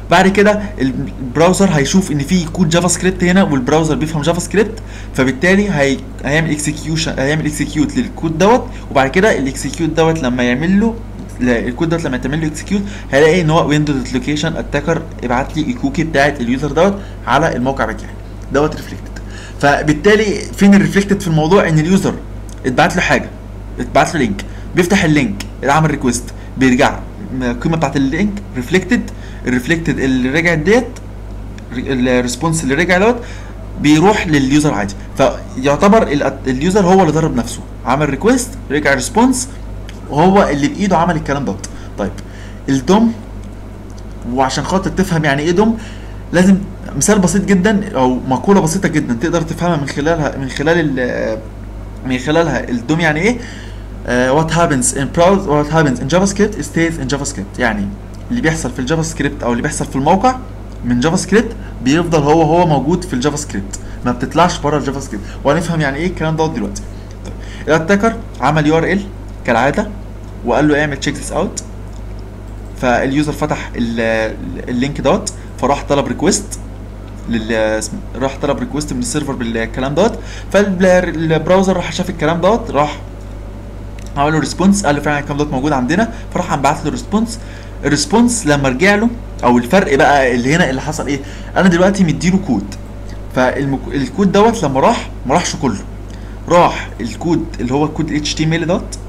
A: بعد كده البراوزر هيشوف ان في كود جافا سكريبت هنا والبراوزر بيفهم جافا سكريبت فبالتالي هي... هيعمل اكسكيوشن هيعمل اكسكيوت للكود دوت وبعد كده الاكسكيوت دوت لما يعمل له لا، الكود دوت لما يتعمل له اكسكيوت هيلاقي ان هو ويندوز لوكيشن اتاكر ابعت لي الكوكي بتاعت اليوزر دوت على الموقع بتاعي دوت ريفلكتد فبالتالي فين الريفلكتد في الموضوع ان اليوزر اتبعت له حاجه اتبعت له لينك بيفتح اللينك عمل ريكوست بيرجع القيمه بتاعت اللينك ريفلكتد الريفلكتد اللي رجعت ديت الريسبونس اللي رجع دوت بيروح لليوزر عادي فيعتبر ال- اليوزر هو اللي ضرب نفسه عمل ريكوست رجع ريسبونس وهو اللي بايده عمل الكلام دوت طيب الدوم وعشان خاطر تفهم يعني ايه دوم لازم مثال بسيط جدا او مقوله بسيطه جدا تقدر تفهمها من خلالها من خلال ال- من خلالها الدوم يعني ايه uh, what happens in browser what happens in JavaScript stays in JavaScript يعني اللي بيحصل في الجافا سكريبت او اللي بيحصل في الموقع من جافا سكريبت بيفضل هو هو موجود في الجافا سكريبت ما بتطلعش بره الجافا سكريبت وهنفهم يعني ايه الكلام دوت دلوقتي طيب الاتاكر عمل يو ار ال كالعاده وقال له اعمل تشيك ذس اوت فاليوزر فتح ال- اللينك دوت فراح طلب ريكويست لل اسم- راح طلب ريكويست من السيرفر بالكلام دوت فالبراوزر راح شاف الكلام دوت راح عمل له ريسبونس قال له فعلا الكلام دوت موجود عندنا فراح عم بعت له ريسبونس الريسبونس لما رجع له او الفرق بقى اللي هنا اللي حصل ايه انا دلوقتي مديله كود فالكود دوت لما راح ما راحش كله راح الكود اللي هو الكود اتش تي ام ال دوت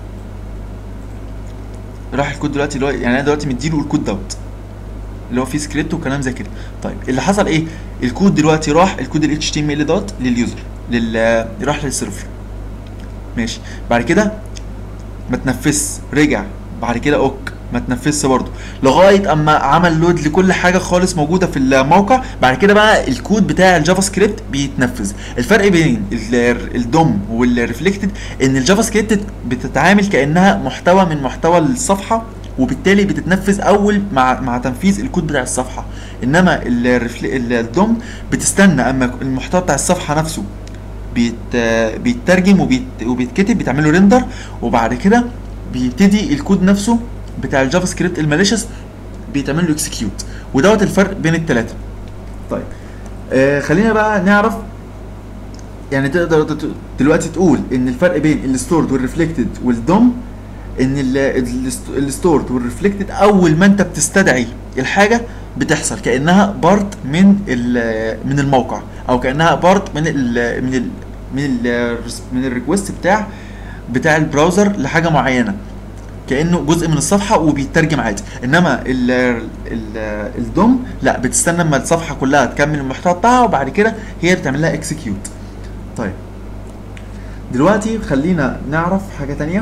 A: راح الكود دلوقتي اللي هو يعني انا دلوقتي مديله الكود دوت اللي هو فيه سكريبت وكلام زي كده طيب اللي حصل ايه الكود دلوقتي راح الكود ال HTML دوت لليوزر لل راح للسيرفر ماشي بعد كده ما تنفذش رجع بعد كده اوك ما تنفذش برضه لغايه اما عمل لود لكل حاجه خالص موجوده في الموقع بعد كده بقى الكود بتاع الجافا سكريبت بيتنفذ الفرق بين ال- الدوم والريفلكتد ان الجافا سكريبت بتتعامل كانها محتوى من محتوى الصفحه وبالتالي بتتنفذ اول مع مع تنفيذ الكود بتاع الصفحه انما الريفل- الدوم بتستنى اما المحتوى بتاع الصفحه نفسه بيت بيترجم وبيت وبيتكتب بيتعمل له ريندر وبعد كده بيبتدي الكود نفسه بتاع الجافا سكريبت الماليشس بيتعمل له اكسكيوت ودوت الفرق بين الثلاثه طيب آه خلينا بقى نعرف يعني تقدر تت- دلوقتي تقول ان الفرق بين الستورد والريفلكتد والدوم ان الستورد والريفلكتد اول ما انت بتستدعي الحاجه بتحصل كانها بارت من ال- من الموقع او كانها بارت من ال من ال من ال من الريكوست بتاع بتاع البراوزر لحاجه معينه كانه جزء من الصفحه وبيترجم عادي انما ال ال الدوم لا بتستنى اما الصفحه كلها تكمل المحتوى بتاعها وبعد كده هي بتعمل لها اكسكيوت طيب دلوقتي خلينا نعرف حاجه تانية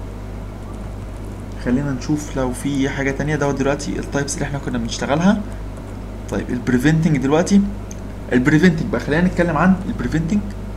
A: خلينا نشوف لو في حاجه تانية دوت دلوقتي التايبس اللي احنا كنا بنشتغلها طيب البريفنتنج دلوقتي البريفنتنج بقى خلينا نتكلم عن البريفنتنج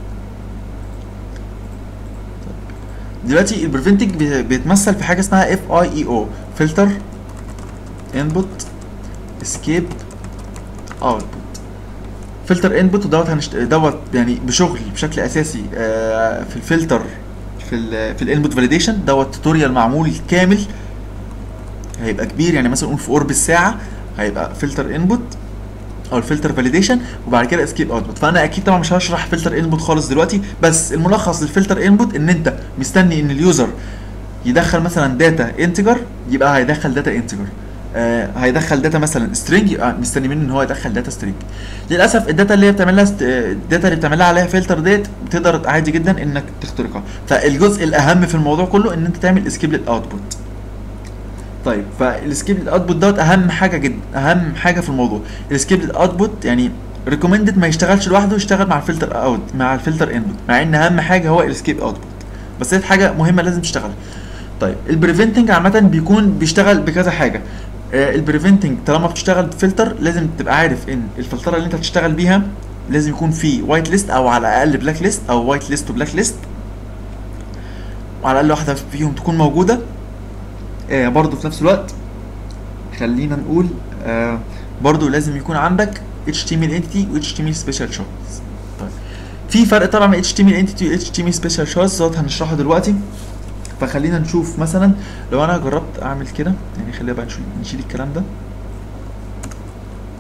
A: دلوقتي البريفنتنج بي- بيتمثل في حاجه اسمها اف اي اي او فلتر انبوت اسكيب اوتبوت فلتر انبوت ودوت هنشت... دوت يعني بشغل بشكل اساسي آه، في الفلتر في ال في الانبوت فاليديشن دوت توتوريال معمول كامل هيبقى كبير يعني مثلا نقول في قرب الساعه هيبقى فلتر انبوت او الفلتر فاليديشن وبعد كده اسكيب اوتبوت فانا اكيد طبعا مش هشرح فلتر انبوت خالص دلوقتي بس الملخص للفلتر انبوت ان انت مستني ان اليوزر يدخل مثلا داتا انتجر يبقى هيدخل داتا انتجر آه هيدخل داتا مثلا سترينج يبقى مستني منه ان هو يدخل داتا سترينج للاسف الداتا اللي هي بتعمل لها ست... آه، الداتا اللي بتعمل لها عليها فلتر ديت تقدر عادي جدا انك تخترقها فالجزء الاهم في الموضوع كله ان انت تعمل اسكيب للاوتبوت طيب فالسكيب للاوتبوت دوت اهم حاجه جدا اهم حاجه في الموضوع السكيب للاوتبوت يعني ريكومندد ما يشتغلش لوحده يشتغل مع الفلتر اوت مع الفلتر انبوت مع ان اهم حاجه هو السكيب اوتبوت بس دي حاجه مهمه لازم تشتغل طيب البريفنتنج عامه بيكون بيشتغل بكذا حاجه آه البريفنتنج طالما بتشتغل بفلتر لازم تبقى عارف ان الفلتره اللي انت هتشتغل بيها لازم يكون في وايت ليست او على الاقل بلاك ليست او وايت ليست وبلاك ليست وعلى الاقل واحده فيهم تكون موجوده آه برضو في نفس الوقت خلينا نقول آه برضو لازم يكون عندك HTML entity و HTML special shows طيب في فرق طبعا بين HTML entity و HTML special shows دوت هنشرحه دلوقتي فخلينا نشوف مثلا لو انا جربت اعمل كده يعني خلينا بقى نشيل نشيل الكلام ده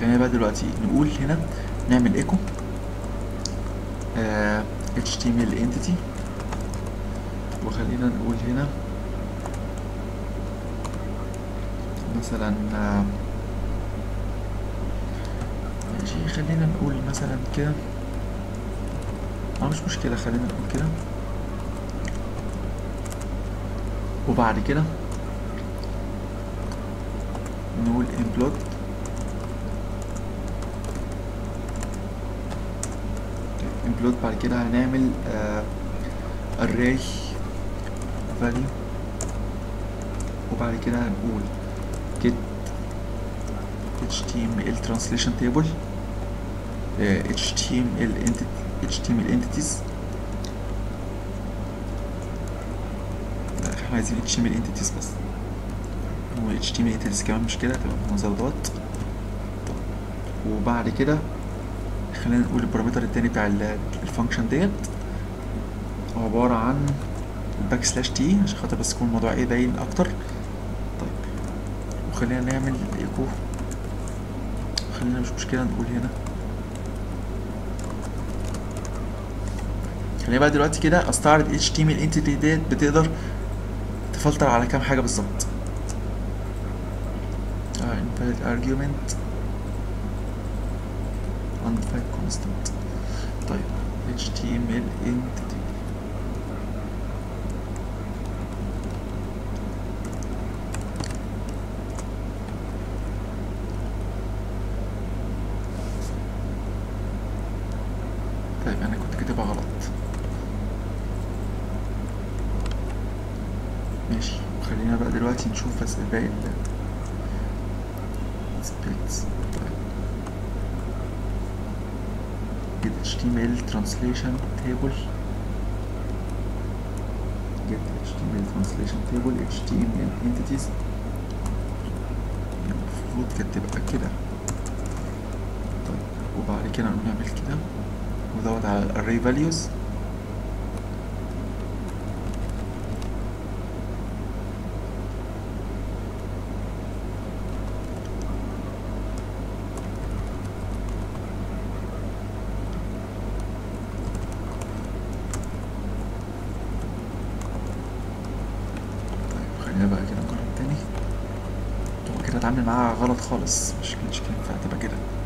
A: خلينا بقى دلوقتي نقول هنا نعمل ايكو آه HTML entity وخلينا نقول هنا مثلا آه، ماشي خلينا نقول مثلا كده اه مش مشكلة خلينا نقول كده وبعد كده نقول implode implode بعد كده هنعمل آه array value وبعد كده هنقول get html translation table آه html entity html entities لا احنا عايزين html entities بس و html entities كمان مش كده تبقى مزودات وبعد كده خلينا نقول البارامتر التاني بتاع الفانكشن ديت عبارة عن الباك سلاش تي عشان خاطر بس يكون الموضوع ايه باين اكتر طيب وخلينا نعمل ايكو خلينا مش مشكلة نقول هنا خلينا بقى دلوقتي كده استعرض HTML entity ديت بتقدر تفلتر على كام حاجة بالظبط آه invalid argument undefined constant طيب HTML entity طيب انا كنت كاتبها غلط ماشي خلينا بقى دلوقتي نشوف بس باقي ال splits طيب get HTML translation table get HTML translation table HTML entities المفروض كانت تبقى كده طيب وبعد كده نعمل كده ودوت على الاري values طيب خلينا بقى كده نجرب تاني هو كده اتعامل معاها غلط خالص مش مش كان ينفع تبقى كده